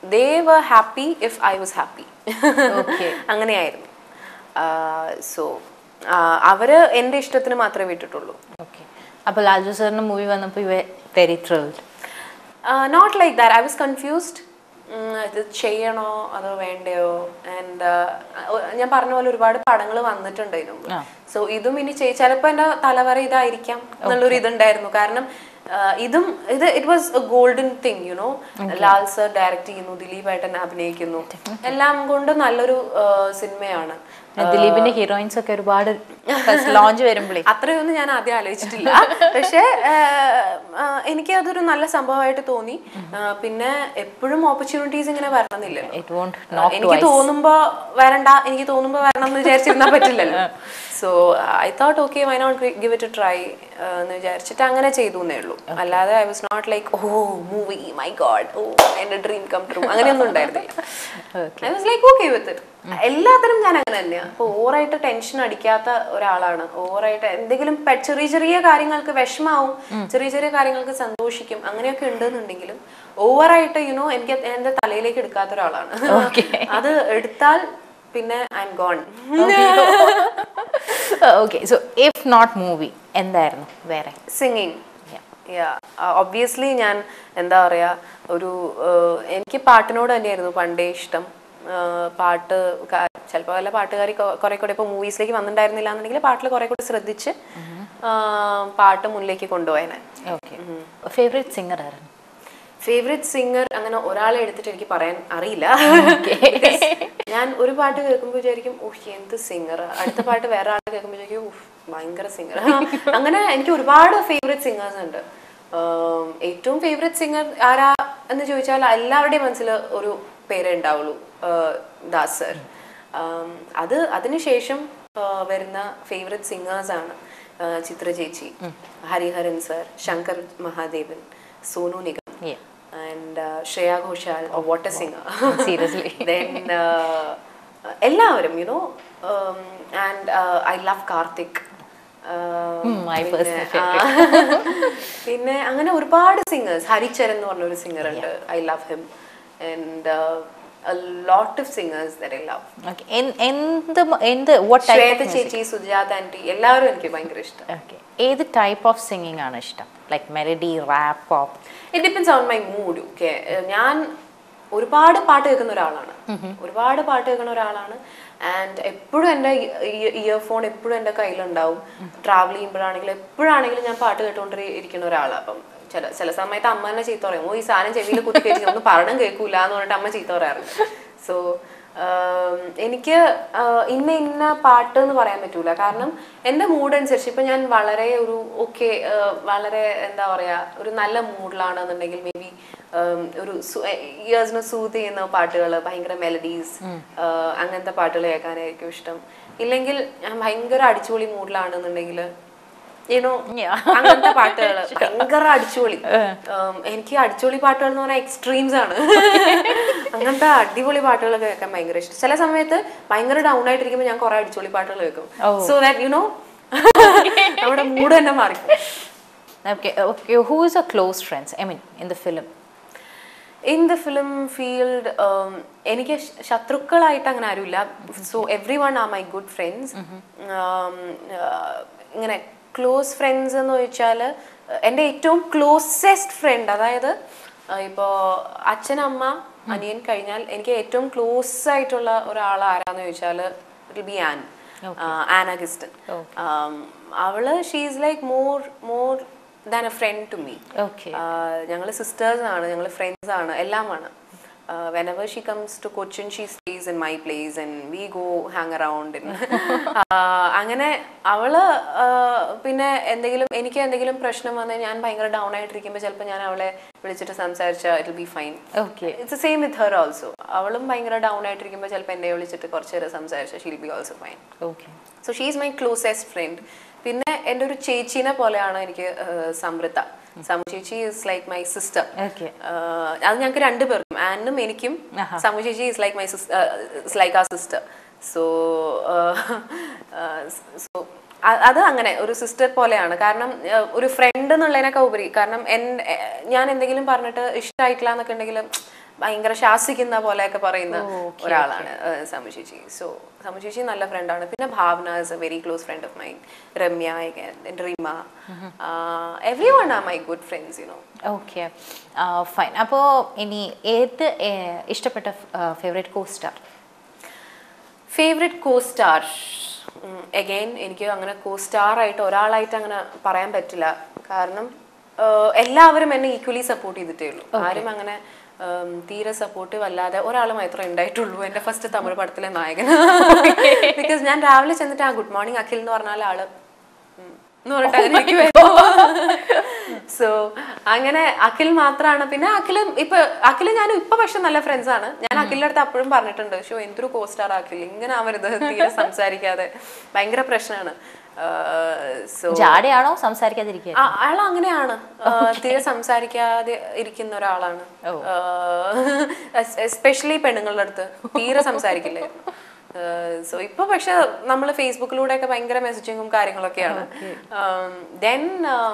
they were happy if I was happy Okay. അങ്ങനെയായിരുന്നു സോ അവര് എൻ്റെ ഇഷ്ടത്തിന് മാത്രമേ വിട്ടിട്ടുള്ളൂ ഓക്കെ അപ്പോൾ ലാൽജു സാറിൻ്റെ മൂവി വന്നപ്പോൾ you very thrilled not like that I was confused ഇത് ചെയ്യണോ അതോ വേണ്ടയോ ആൻഡ് ഞാൻ പറഞ്ഞ പോലെ ഒരുപാട് പടങ്ങൾ വന്നിട്ടുണ്ട് ഇതിനു മുമ്പ് സോ ഇതും ഇനി ചെയ് ചിലപ്പോൾ എൻ്റെ തലവര ഇതായിരിക്കാം എന്നുള്ളൊരു ഇതുണ്ടായിരുന്നു കാരണം ആ, ഇതും ഇത് it was a golden thing you know Lal sir direct ചെയ്യുന്നു ദിലീപ് ഏട്ടൻ അഭിനയിക്കുന്നു എല്ലാം കൊണ്ട് നല്ലൊരു ആ, സിനിമയാണ് ദിലീപിന്റെ ഹീറോയിൻസ് ഒക്കെ ഒരുപാട് ലോഞ്ച് വരുമ്പോഴേ അത്രയൊന്നും ഞാൻ ആദ്യം ആലോചിച്ചിട്ടില്ല പക്ഷേ എനിക്ക് അതൊരു നല്ല സംഭവമായിട്ട് തോന്നി ആ, പിന്നെ എപ്പോഴും ഓപ്പർച്യൂണിറ്റീസ് ഇങ്ങനെ വരണമെന്നില്ലല്ലോ ഇറ്റ് വോണ്ട് ആ, നോട്ട് എനിക്ക് തോന്നുമ്പോ വരണ്ട എനിക്ക് തോന്നുമ്പോ വരണം എന്ന് വിചാരിച്ചിരുന്നാൽ പറ്റില്ലല്ലോ so I thought okay why not give it try എന്ന് വിചാരിച്ചിട്ട് അങ്ങനെ ചെയ്തു എന്നേ ഉള്ളൂ അല്ലാതെ I was not like oh movie my god oh എന്റെ ഡ്രീം കം ട്രൂ അങ്ങനെയൊന്നും ഉണ്ടായിരുന്നില്ല I was like okay with it എല്ലാത്തിനും ഞാൻ അങ്ങനെ തന്നെയാണ് അപ്പോൾ ഓവറായിട്ട് ടെൻഷൻ അടിക്കാത്ത ഒരാളാണ് ഓവറായിട്ട് എന്തെങ്കിലും പെ- ചെറിയ ചെറിയ കാര്യങ്ങൾക്ക് വിഷമാവും ചെറിയ ചെറിയ കാര്യങ്ങൾക്ക് സന്തോഷിക്കും അങ്ങനെയൊക്കെ ഉണ്ടെന്നുണ്ടെങ്കിലും ഓവറായിട്ട് യുനോ എനിക്ക് എന്റെ തലയിലേക്ക് എടുക്കാത്ത ഒരാളാണ് അത് എടുത്താൽ പിന്നെ I'm gonna okay so if not movie എന്തായിരുന്നു വേറെ സിംഗിങ് ഒബ്വിയസ്ലി ഞാൻ എന്താ പറയാ ഒരു uh, എനിക്ക് പാട്ടിനോട് തന്നെയായിരുന്നു പണ്ടേ ഇഷ്ടം Uh, പാട്ട് ചിലപ്പോൾ വല്ല പാട്ടുകാരി കൊ- കുറെ കൂടെ ഇപ്പോൾ മൂവീസിലേക്ക് വന്നിട്ടുണ്ടായിരുന്നില്ല എന്നുണ്ടെങ്കിൽ പാട്ടിൽ കുറെ കൂടെ ശ്രദ്ധിച്ച് uh, പാട്ട് മുന്നിലേക്ക് കൊണ്ടുപോയനെ ഓക്കെ ഫേവറേറ്റ് സിംഗർ ആയിരുന്നു ഫേവറേറ്റ് സിംഗർ അങ്ങനെ ഒരാളെ എടുത്തിട്ട് എനിക്ക് പറയാൻ അറിയില്ല Because ഞാൻ ഒരു പാട്ട് കേൾക്കുമ്പോൾ വിചാരിക്കും ഓഹ് എന്ത് സിംഗർ അടുത്ത പാട്ട് വേറെ ആൾ കേൾക്കുമ്പോൾ വിചാരിക്കും "ഉഫ്, ഭയങ്കര സിംഗർ അങ്ങനെ എനിക്ക് ഒരുപാട് ഫേവറേറ്റ് സിംഗേഴ്സ് ഉണ്ട് ആം, ഏറ്റവും ഫേവറേറ്റ് സിംഗർ ആരാ എന്ന് ചോദിച്ചാൽ എല്ലാവരുടെയും മനസ്സിൽ ഒരു പേരേ ഉണ്ടാവുള്ളൂ ആഹ് ദാസ് സർ അത് അതിനുശേഷം ആഹ് വരുന്ന ഫേവറേറ്റ് സിംഗേഴ്സ് ആണ് ആഹ് ചിത്ര ചേച്ചി Hariharan sir Shankar Mahadevan Sonu Nigam Yeah. and uh, Shreya Ghoshal or what a singer. Seriously. then uh, എല്ലാവരും you know and I love Karthik my personal പിന്നെ അങ്ങനെ ഒരുപാട് സിംഗേഴ്സ് ഹരിചരൻ എന്ന് പറഞ്ഞ ഒരു സിംഗർ ഉണ്ട് I love him and lot of singers that I love okay എന്ത് മ- എന്ത് വാട്ട് ടൈപ്പ് ശ്വേത ചേച്ചി സുജാത ആൻറ്റി എല്ലാവരും എനിക്ക് ഭയങ്കര ഇഷ്ടം ഓക്കെ ഏത് ടൈപ്പ് ഓഫ് സിംഗിങ് ആണ് ഇഷ്ടം like melody rap pop it depends on my mood okay ഞാൻ ഒരുപാട് പാട്ട് കേൾക്കുന്ന ഒരാളാണ് ഒരുപാട് പാട്ട് കേൾക്കുന്ന ഒരാളാണ് ആൻഡ് എപ്പോഴും എൻ്റെ ഇയർഫോൺ എപ്പോഴും എൻ്റെ കയ്യിലുണ്ടാവും ട്രാവൽ ചെയ്യുമ്പോഴാണെങ്കിലും എപ്പോഴാണെങ്കിലും ഞാൻ പാട്ട് കേട്ടുകൊണ്ട് ഇരിക്കുന്ന ഒരാളാണ് അപ്പം ചില ചില സമയത്ത് അമ്മ തന്നെ ചീത്ത പറയും ഓ ഈ സാധനം ചെവിയിൽ കുത്തി കയറ്റി ഒന്നും പറയണം കേൾക്കൂല എന്ന് പറഞ്ഞിട്ട് അമ്മ ചീത്ത പറയാറുണ്ട് സോ എനിക്ക് ആഹ് ഇന്ന ഇന്ന പാട്ട് എന്ന് പറയാൻ പറ്റൂല കാരണം എൻ്റെ മൂഡ് അനുസരിച്ച് ഇപ്പം ഞാൻ വളരെ ഒരു ഓക്കെ വളരെ എന്താ പറയാ ഒരു നല്ല മൂഡിലാണെന്നുണ്ടെങ്കിൽ മേ ബി ഒരു ഇയേഴ്സിന് സൂത്ത് ചെയ്യുന്ന പാട്ടുകൾ ഭയങ്കര മെലഡീസ് അങ്ങനത്തെ പാട്ടുകൾ കേൾക്കാനായിരിക്കും ഇഷ്ടം ഇല്ലെങ്കിൽ ഞാൻ ഭയങ്കര അടിച്ചുപൊളി മൂഡിലാണെന്നുണ്ടെങ്കിൽ യുനോ Yeah. അങ്ങനത്തെ പാട്ടുകൾ ഭയങ്കര അടിച്ചുപൊളി ഉം, എനിക്ക് അടിച്ചുപൊളി പാട്ടുകൾ എന്ന് പറഞ്ഞാൽ എക്സ്ട്രീംസ് ആണ് അങ്ങനത്തെ അടിപൊളി പാട്ടുകൾ കേൾക്കാൻ ഭയങ്കര ഇഷ്ടം ചില സമയത്ത് ഭയങ്കര ഡൗൺ ആയിട്ടിരിക്കുമ്പോൾ ഞാൻ കുറെ അടിച്ചുപൊളി പാട്ടുകൾ കേൾക്കും സോ ദാറ്റ് യുനോ നമ്മുടെ മൂഡ് തന്നെ മാറി okay okay who is a close friends I mean in the film in the film field എനിക്ക് ശ- ശത്രുക്കളായിട്ട് അങ്ങനെ ആരുമില്ല so everyone are my good friends ഇങ്ങനെ ക്ലോസ് ഫ്രണ്ട്സ് എന്ന് ചോദിച്ചാൽ എൻ്റെ ഏറ്റവും ക്ലോസസ്റ്റ് ഫ്രണ്ട് അതായത് ഇപ്പോൾ അച്ഛനമ്മ അനിയൻ കഴിഞ്ഞാൽ എനിക്ക് ഏറ്റവും ക്ലോസ് ആയിട്ടുള്ള ഒരാൾ ആരാന്ന് ചോദിച്ചാൽ ഇറ്റ് ബി ആൻ ആൻ അഗസ്റ്റിൻ അവള് she's like more more than a friend to me okay ഞങ്ങൾ സിസ്റ്റേഴ്സ് ആണ് ഞങ്ങൾ ഫ്രണ്ട്സ് ആണ് എല്ലാമാണ് whenever she comes to Cochin she stays in my place and we go hang around അങ്ങനെ അവള് ആഹ് പിന്നെ എന്തെങ്കിലും എനിക്ക് എന്തെങ്കിലും പ്രശ്നം വന്നാൽ ഞാൻ ഭയങ്കര ഡൗൺ ആയിട്ടിരിക്കുമ്പോൾ ചിലപ്പോൾ ഞാൻ അവളെ വിളിച്ചിട്ട് സംസാരിച്ചാൽ it be fine okay it's same with her also അവളും ഭയങ്കര ഡൗൺ ആയിട്ടിരിക്കുമ്പോൾ ചിലപ്പോൾ എന്നെ വിളിച്ചിട്ട് കുറച്ച് നേരം സംസാരിച്ചാൽ she'll be also fine okay so she is my closest friend പിന്നെ എൻ്റെ ഒരു ചേച്ചീനെ പോലെയാണ് എനിക്ക് ആഹ് സമൃദ്ധ സമു ചേച്ചി is like my sister okay അത് ഞങ്ങൾക്ക് രണ്ടു പേർക്കും ആനും എനിക്കും സമു ചേച്ചി is like my is like a sister so so അത് അങ്ങനെ ഒരു സിസ്റ്റർ പോലെയാണ് കാരണം ആഹ് ഒരു ഫ്രണ്ട് എന്നുള്ളതിനൊക്കെ ഉപരി കാരണം എൻ എ- ഞാൻ എന്തെങ്കിലും പറഞ്ഞിട്ട് ഇഷ്ടമായിട്ടില്ല എന്നൊക്കെ ഉണ്ടെങ്കിൽ ഭയങ്കര ശാസിക്കുന്ന പോലെയൊക്കെ പറയുന്ന ഒരാളാണ് ഏഹ്, സമു ചേച്ചി സോ സമു ചേച്ചി നല്ല ഫ്രണ്ടാണ് പിന്നെ Bhavana is a very close friend of mine Ramya Rima everyone are my good friends you know okay fine അപ്പോൾ ഇനി ഏത് ഏർ, ഇഷ്ടപ്പെട്ട favourite co star favourite co star again എനിക്ക് അങ്ങനെ കോ സ്റ്റാർ ആയിട്ട് ഒരാളായിട്ട് അങ്ങനെ പറയാൻ പറ്റില്ല കാരണം ആഹ്, എല്ലാവരും എന്നെ ഈക്വലി സപ്പോർട്ട് ചെയ്തിട്ടേ ഉള്ളൂ ആരും അങ്ങനെ ഉം, തീരെ സപ്പോർട്ടീവ് അല്ലാതെ ഒരാൾ മാത്രമേ ഉണ്ടായിട്ടുള്ളൂ എൻ്റെ ഫസ്റ്റ് തമിഴ് പടത്തിലെ നായകൻ ബിക്കോസ് ഞാൻ രാവിലെ ചെന്നിട്ട് ആ ഗുഡ് മോർണിംഗ് അഖിൽ എന്ന് പറഞ്ഞാൽ ആള് ഉം, എന്ന് പറഞ്ഞിട്ട് അങ്ങനെ ഇരിക്കുവായിരുന്നു സോ അങ്ങനെ അഖിൽ മാത്രമാണ് പിന്നെ അഖിലും ഇപ്പൊ അഖിലും ഞാനും ഇപ്പൊ പക്ഷെ നല്ല ഫ്രണ്ട്സ് ആണ് ഞാൻ അഖിലിന്റെ അടുത്ത് അപ്പോഴും പറഞ്ഞിട്ടുണ്ട് ഷോ എന്തൊരു കോസ്റ്റാർ അഖിൽ ഇങ്ങനെ ആവരുത് തീരെ സംസാരിക്കാതെ ഭയങ്കര പ്രശ്നമാണ് സോ ജാടയാണോ സംസാരിക്കാതിരിക്കുക അയാൾ അങ്ങനെയാണ് ആ, തീരെ സംസാരിക്കാതെ ഇരിക്കുന്ന ഒരാളാണ് എസ്പെഷ്യലി പെണ്ണുങ്ങളുടെ അടുത്ത് തീരെ സംസാരിക്കില്ലായിരുന്നു സോ ഇപ്പൊ പക്ഷെ നമ്മൾ ഫേസ്ബുക്കിലൂടെ ഒക്കെ ഭയങ്കര മെസ്സേജിങ്ങും കാര്യങ്ങളൊക്കെയാണ് ദെൻ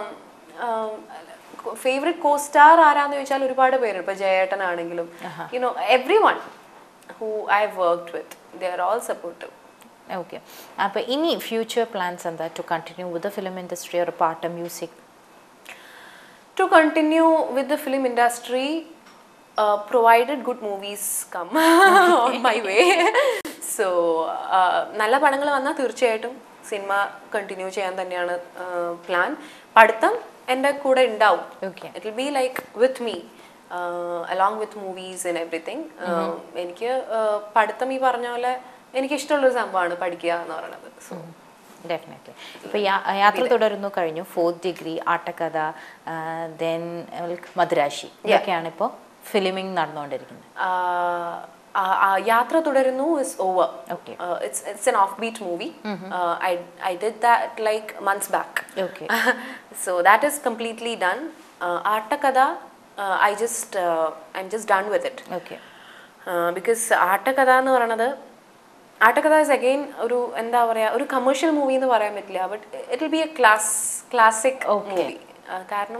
ഫേവറേറ്റ് കോ സ്റ്റാർ ആരാന്ന് ചോദിച്ചാൽ ഒരുപാട് പേരുണ്ട് ഇപ്പൊ ജയേട്ടനാണെങ്കിലും you know everyone who I worked with they are all supportive okay അപ്പോൾ ഇനി ഫ്യൂച്ചർ പ്ലാൻസ് എന്താ to continue with film industry ഒരു പാട്ട് music to continue with the film industry uh, provided good movies come on my way so uh, നല്ല പടങ്ങൾ വന്നാൽ തീർച്ചയായിട്ടും cinema continue ചെയ്യാൻ തന്നെയാണ് പ്ലാൻ പഠിത്തം എൻ്റെ കൂടെ ഉണ്ടാവും Okay. It will be like with me along with movies and everything എനിക്ക് uh, പഠിത്തം ഈ പറഞ്ഞ പോലെ എനിക്ക് ഇഷ്ടമുള്ളൊരു സംഭവമാണ് പഠിക്കുക എന്ന് പറയുന്നത് സോ ഡെഫിനറ്റ്ലി ഇപ്പോൾ യാത്ര തുടരുന്നു കഴിഞ്ഞു fourth degree Aattakatha then Madrasi ഇതൊക്കെയാണ് ഇപ്പോൾ ഫിലിമിംഗ് നടന്നുകൊണ്ടിരിക്കുന്നത് uh, uh, uh, Yathra Thudarunnu is over Okay. It's it's an off beat movie I I did that like months back Okay. So that is completely done Aattakatha I just I'm just done with it okay because Aattakatha എന്ന് പറയണത് ആട്ടക്കഥ is again ഒരു എന്താ പറയുക ഒരു commercial movie എന്ന് പറയാൻ പറ്റില്ല but it will be a class classic movie കാരണം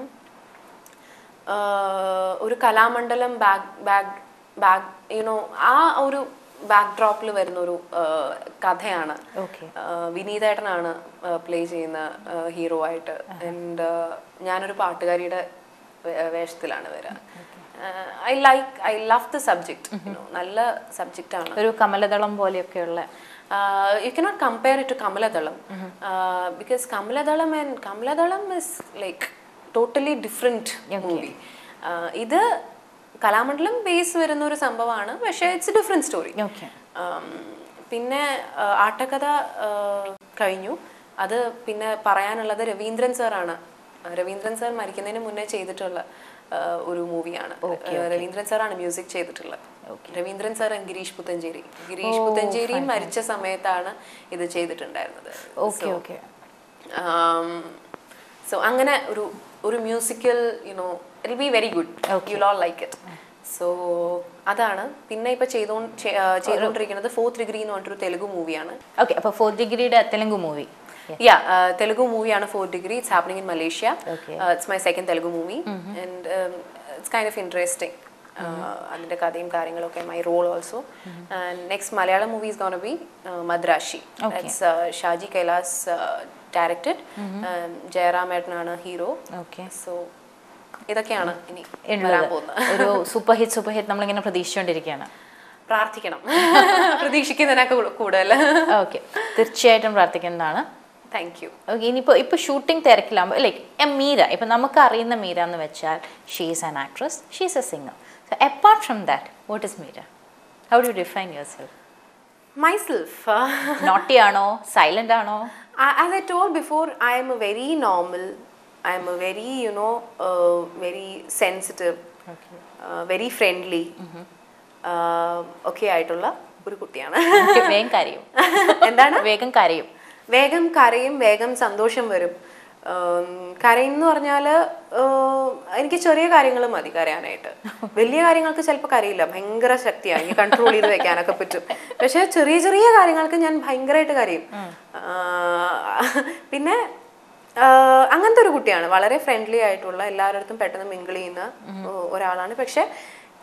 ആഹ് ഒരു Kalamandalam back back back you know ആ ഒരു ബാക്ക് ഡ്രോപ്പിൽ വരുന്ന ഒരു ആഹ് കഥയാണ് Okay. ആഹ് വിനീതേട്ടനാണ് പ്ലേ ചെയ്യുന്ന ഹീറോ ആയിട്ട് ആൻഡ് ഞാനൊരു പാട്ടുകാരിയുടെ വേ- വേഷത്തിലാണ് വരിക I like I love the subject നല്ല സബ്ജക്റ്റ് ആണ് ഒരു കമലദളം പോലെയൊക്കെയുള്ള you cannot compare it to Kamaladalam because Kamaladalam and Kamaladalam is like totally different movie ഇത് കലാമണ്ഡലം ബേസ് വരുന്ന ഒരു സംഭവമാണ് പക്ഷേ ഇറ്റ്സ് ഡിഫറെൻറ്റ് സ്റ്റോറി ഓക്കെ പിന്നെ ആ, ആട്ടക്കഥ ആ, കഴിഞ്ഞു അത് പിന്നെ പറയാനുള്ളത് രവീന്ദ്രൻ സാറാണ് രവീന്ദ്രൻ സാർ മരിക്കുന്നതിന് മുന്നേ ചെയ്തിട്ടുള്ള ആ, ഒരു മൂവിയാണ് രവീന്ദ്രൻ സാറാണ് മ്യൂസിക് ചെയ്തിട്ടുള്ളത് രവീന്ദ്രൻ സാർ and ഗിരീഷ് പുത്തഞ്ചേരി ഗിരീഷ് പുത്തഞ്ചേരി മരിച്ച സമയത്താണ് ഇത് ചെയ്തിട്ടുണ്ടായിരുന്നത് ഓക്കെ ഓക്കെ സോ അങ്ങനെ ഒരു ഒരു musical you know it be very good you all like it so അതാണ് പിന്നെ ഇപ്പൊ ചെയ്തോണ്ട് ചെ- ആ, ചെയ്തുകൊണ്ടിരിക്കുന്നത് ഫോർത്ത് ഡിഗ്രി എന്ന് പറഞ്ഞിട്ടൊരു തെലുഗു മൂവിയാണ് ഓക്കെ അപ്പോൾ ഫോർത്ത് ഡിഗ്രിയുടെ തെലുങ്ക് മൂവി യാ തെലുഗു മൂവിയാണ് fourth degree it's happening in Malaysia Okay. It's my second Telugu movie and it's kind of interesting അതിന്റെ കഥയും കാര്യങ്ങളൊക്കെ my role also and next Malayalam movie is gonna be Madrasi it's Shaji Kailas directed Jayaram ഏട്ടനാണ് ഹീറോ ഓക്കെ സോ ഇതൊക്കെയാണ് ഇനി വരാൻ ഉള്ളത് പോകുന്നത് ഒരു സൂപ്പർ ഹിറ്റ് സൂപ്പർ ഹിറ്റ് നമ്മളിങ്ങനെ പ്രതീക്ഷിച്ചുകൊണ്ടിരിക്കുകയാണ് പ്രാർത്ഥിക്കണം പ്രതീക്ഷിക്കുന്നതിനൊക്കെ കൂടുതൽ ഓക്കെ തീർച്ചയായിട്ടും പ്രാർത്ഥിക്കുന്നതാണ് താങ്ക് യു ഓക്കെ ഇനിയിപ്പോൾ ഇപ്പോൾ ഷൂട്ടിംഗ് തിരക്കിലാകുമ്പോൾ ലൈക്ക് എ മീര ഇപ്പം നമുക്ക് അറിയുന്ന മീര എന്ന് വെച്ചാൽ she's an actress she's a singer so apart from that what is Meera how do define yourself myself naughty ആണോ സൈലൻ്റ് ആണോ I- as I told before, I am a very normal, I am a very, you know, uh, very sensitive, uh, very friendly, uh, ഒക്കെ ആയിട്ടുള്ള ഒരു കുട്ടിയാണ് വേഗം കരയും എന്താണ് വേഗം കരയും വേഗം കരയും വേഗം സന്തോഷം വരും ഉം, കരയും എന്ന് പറഞ്ഞാൽ എനിക്ക് ചെറിയ കാര്യങ്ങൾ മതി കരയാനായിട്ട് വലിയ കാര്യങ്ങൾക്ക് ചിലപ്പോൾ കരയില്ല ഭയങ്കര ശക്തിയാണ് എനിക്ക് കൺട്രോൾ ചെയ്ത് വെക്കാനൊക്കെ പറ്റും പക്ഷെ ചെറിയ ചെറിയ കാര്യങ്ങൾക്ക് ഞാൻ ഭയങ്കരമായിട്ട് കരയും ആ, പിന്നെ ആ, അങ്ങനത്തെ ഒരു കുട്ടിയാണ് വളരെ ഫ്രണ്ട്ലി ആയിട്ടുള്ള എല്ലാവരുടെ അടുത്തും പെട്ടെന്ന് മിങ്കിൾ ചെയ്യുന്ന ഒ- ഒരാളാണ് പക്ഷെ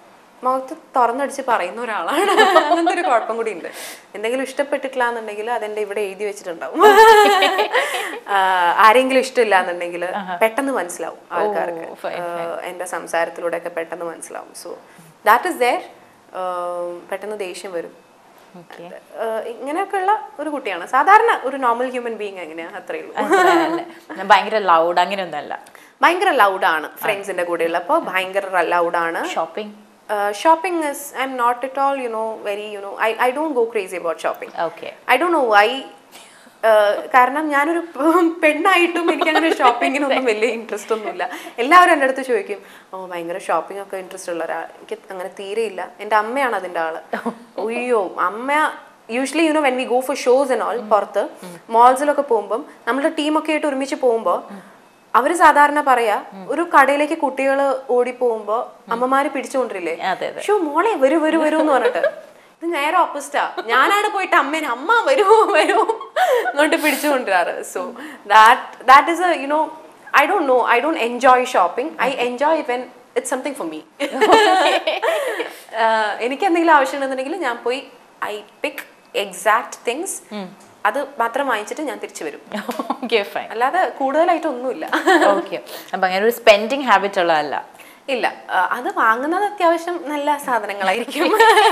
മുഖത്ത് തുറന്നടിച്ച് പറയുന്ന ഒരാളാണ് അങ്ങനത്തെ ഒരു കുഴപ്പം കൂടി ഉണ്ട് എന്തെങ്കിലും ഇഷ്ടപ്പെട്ടിട്ടില്ല എന്നുണ്ടെങ്കിൽ അതെന്റെ ഇവിടെ എഴുതി വെച്ചിട്ടുണ്ടാവും ആ, ആരെങ്കിലും ഇഷ്ടമില്ല എന്നുണ്ടെങ്കിൽ പെട്ടെന്ന് മനസ്സിലാവും ആൾക്കാർക്ക് fine, ആ, എന്റെ സംസാരത്തിലൂടെ ഒക്കെ പെട്ടെന്ന് മനസ്സിലാവും സോ ദാറ്റ് ഇസ് ദർ പെട്ടെന്ന് ദേഷ്യം വരും ഓക്കെ ആ, ഇങ്ങനെയൊക്കെയുള്ള ഒരു കുട്ടിയാണ് സാധാരണ ഒരു നോർമൽ ഹ്യൂമൻ ബീങ് എങ്ങനെയാ അത്രേ ഉള്ളൂ ഭയങ്കര ലൗഡ് അങ്ങനെയൊന്നുമല്ല ഭയങ്കര ലൗഡാണ് ഫ്രണ്ട്സിന്റെ കൂടെ ഉള്ളപ്പോൾ ഭയങ്കര ലൗഡാണ് shopping shopping is I'm not at all you know very you know I I don't go crazy about shopping okay I don't know why കാരണം ഞാനൊരു പെണ്ണായിട്ടും എനിക്ക് അങ്ങനെ ഷോപ്പിങ്ങിനൊന്നും വലിയ ഇൻട്രസ്റ്റ് ഒന്നുമില്ല എല്ലാവരും എൻ്റെ അടുത്ത് ചോദിക്കും ഓ ഭയങ്കര ഷോപ്പിംഗ് ഒക്കെ ഇൻട്രസ്റ്റ് ഉള്ള ഒരാൾ എനിക്ക് അങ്ങനെ തീരെയില്ല എൻ്റെ അമ്മയാണ് അതിൻ്റെ ആള് അയ്യോ അമ്മ usually you know when we go for shows and all പുറത്ത് മോൾസിലൊക്കെ പോകുമ്പം നമ്മുടെ ടീമൊക്കെ ആയിട്ട് ഒരുമിച്ച് പോകുമ്പോൾ അവര് സാധാരണ പറയാ ഒരു കടയിലേക്ക് കുട്ടികൾ ഓടി പോകുമ്പോ അമ്മമാര് പിടിച്ചുകൊണ്ടിരില്ലേ അതെ അതെ ഷോ മോളെ വരൂ വരൂ വരൂ എന്ന് പറഞ്ഞിട്ട് ഇത് നേരെ ഓപ്പോസിറ്റാ ഞാനാണ് പോയിട്ട് അമ്മേനെ അമ്മ വരൂ വരൂ എന്നിട്ട് പിടിച്ചു കൊണ്ടുവരാറ് so that that is you know I don't know I don't enjoy shopping I enjoy when it's something for me എനിക്ക് എന്തെങ്കിലും ആവശ്യമുണ്ടെന്നുണ്ടെങ്കിൽ ഞാൻ പോയി ഐ പിക്ക് എക്സാക്ട് തിങ്സ് അത് മാത്രം വാങ്ങിച്ചിട്ട് ഞാൻ തിരിച്ചു വരും ഓക്കെ ഫൈൻ അല്ലാതെ കൂടുതലായിട്ട് ഒന്നുമില്ല ഓക്കെ അപ്പൊ അങ്ങനെ ഒരു സ്പെൻഡിങ് ഹാബിറ്റ് ഉള്ളതല്ല ഇല്ല ആ, അത് വാങ്ങുന്നത് അത്യാവശ്യം നല്ല സാധനങ്ങളായിരിക്കും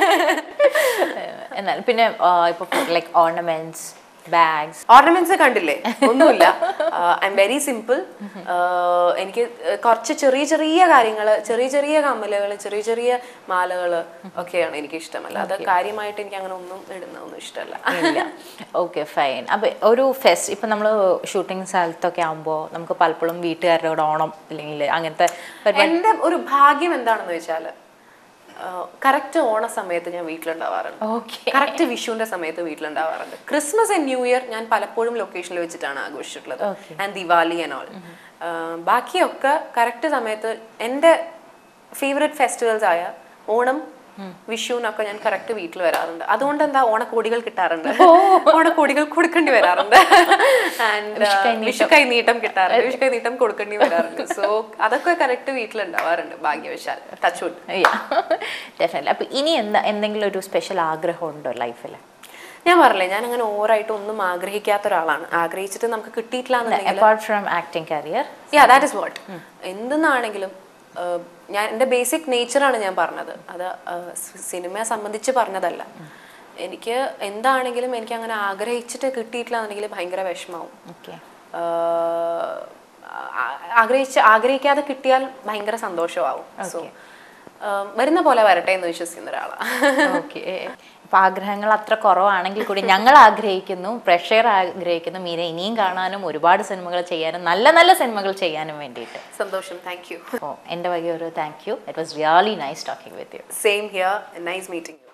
എന്നാൽ പിന്നെ ഇപ്പൊ ലൈക്ക് ഓർണമെന്റ്സ് ബാഗ്സ് ഓർണമെന്റ്സ് കണ്ടില്ലേ ഒന്നുമില്ല ഐ എം വെരി സിമ്പിൾ എനിക്ക് കുറച്ച് ചെറിയ ചെറിയ കാര്യങ്ങൾ ചെറിയ ചെറിയ കമ്മലുകൾ ചെറിയ ചെറിയ മാലകൾ ഒക്കെയാണ് എനിക്ക് ഇഷ്ടം അല്ലാതെ കാര്യമായിട്ട് എനിക്ക് അങ്ങനെ ഒന്നും ഇടുന്ന ഒന്നും ഇഷ്ടമല്ല ഇല്ല ഓക്കെ ഫൈൻ അപ്പൊ ഒരു ഫെസ്റ്റ് ഇപ്പൊ നമ്മൾ ഷൂട്ടിംഗ് സ്ഥലത്തൊക്കെ ആകുമ്പോൾ നമുക്ക് പലപ്പോഴും വീട്ടുകാരുടെ കൂടെ ഓണം അല്ലെങ്കിൽ അങ്ങനത്തെ പരിപാടി എന്റെ ഒരു ഭാഗ്യം എന്താണെന്ന് വെച്ചാൽ കറക്റ്റ് ഓണ സമയത്ത് ഞാൻ വീട്ടിലുണ്ടാവാറുണ്ട് ഓക്കെ കറക്റ്റ് വിഷുവിന്റെ സമയത്ത് വീട്ടിലുണ്ടാവാറുണ്ട് ക്രിസ്മസ് ആൻഡ് ന്യൂ ഇയർ ഞാൻ പലപ്പോഴും ലൊക്കേഷനിൽ വെച്ചിട്ടാണ് ആഘോഷിച്ചിട്ടുള്ളത് Okay. And Diwali and all ബാക്കിയൊക്കെ കറക്റ്റ് സമയത്ത് എൻ്റെ ഫേവറേറ്റ് ഫെസ്റ്റിവൽസ് ആയ ഓണം വിഷുവിനൊക്കെ ഞാൻ കറക്റ്റ് വീട്ടിൽ വരാറുണ്ട് അതുകൊണ്ട് എന്താ ഓണക്കോടികൾ കിട്ടാറുണ്ട് ഓണക്കോടികൾ കൊടുക്കേണ്ടി വരാറുണ്ട് ആൻഡ് വിഷു കൈനീട്ടം കിട്ടാറുണ്ട് വിഷു കൈനീട്ടം കൊടുക്കേണ്ടി വരാറുണ്ട് സോ അതൊക്കെ കറക്റ്റ് വീട്ടിലുണ്ടാവാറുണ്ട് ഭാഗ്യവശാൽ ടച്ച് വുഡ് ഡെഫിനറ്റ്ലി അപ്പൊ ഇനി എന്താ എന്തെങ്കിലും ഒരു സ്പെഷ്യൽ ആഗ്രഹം ഉണ്ടോ ലൈഫിൽ ഞാൻ പറഞ്ഞില്ലേ ഞാൻ അങ്ങനെ ഓവറായിട്ട് ഒന്നും ആഗ്രഹിക്കാത്ത ഒരാളാണ് ആഗ്രഹിച്ചിട്ട് നമുക്ക് കിട്ടിയിട്ടില്ല എന്നുണ്ടെങ്കിൽ apart from acting career yeah that is what എന്തെന്നാണെങ്കിലും ആഹ്, ഞാൻ എൻ്റെ ബേസിക് നേച്ചറാണ് ഞാൻ പറഞ്ഞത് അത് സിനിമയെ സംബന്ധിച്ച് പറഞ്ഞതല്ല എനിക്ക് എന്താണെങ്കിലും എനിക്ക് അങ്ങനെ ആഗ്രഹിച്ചിട്ട് കിട്ടിയിട്ടില്ല എന്നുണ്ടെങ്കിൽ ഭയങ്കര വിഷമാവും ഓക്കെ ആഹ്, ആ- ആഗ്രഹിച്ച് ആഗ്രഹിക്കാതെ കിട്ടിയാൽ ഭയങ്കര സന്തോഷമാവും സോ വരുന്ന പോലെ വരട്ടെ എന്ന് വിശ്വസിക്കുന്ന ഒരാളാണ് ഓക്കെ അപ്പൊ ആഗ്രഹങ്ങൾ അത്ര കുറവാണെങ്കിൽ കൂടി ഞങ്ങൾ ആഗ്രഹിക്കുന്നു പ്രേക്ഷകർ ആഗ്രഹിക്കുന്നു മീര ഇനിയും കാണാനും ഒരുപാട് സിനിമകൾ ചെയ്യാനും നല്ല നല്ല സിനിമകൾ ചെയ്യാനും വേണ്ടിയിട്ട് സന്തോഷം താങ്ക് യു അപ്പോൾ എൻ്റെ വക ഒരു thank you it was really nice talking with you same here nice meeting U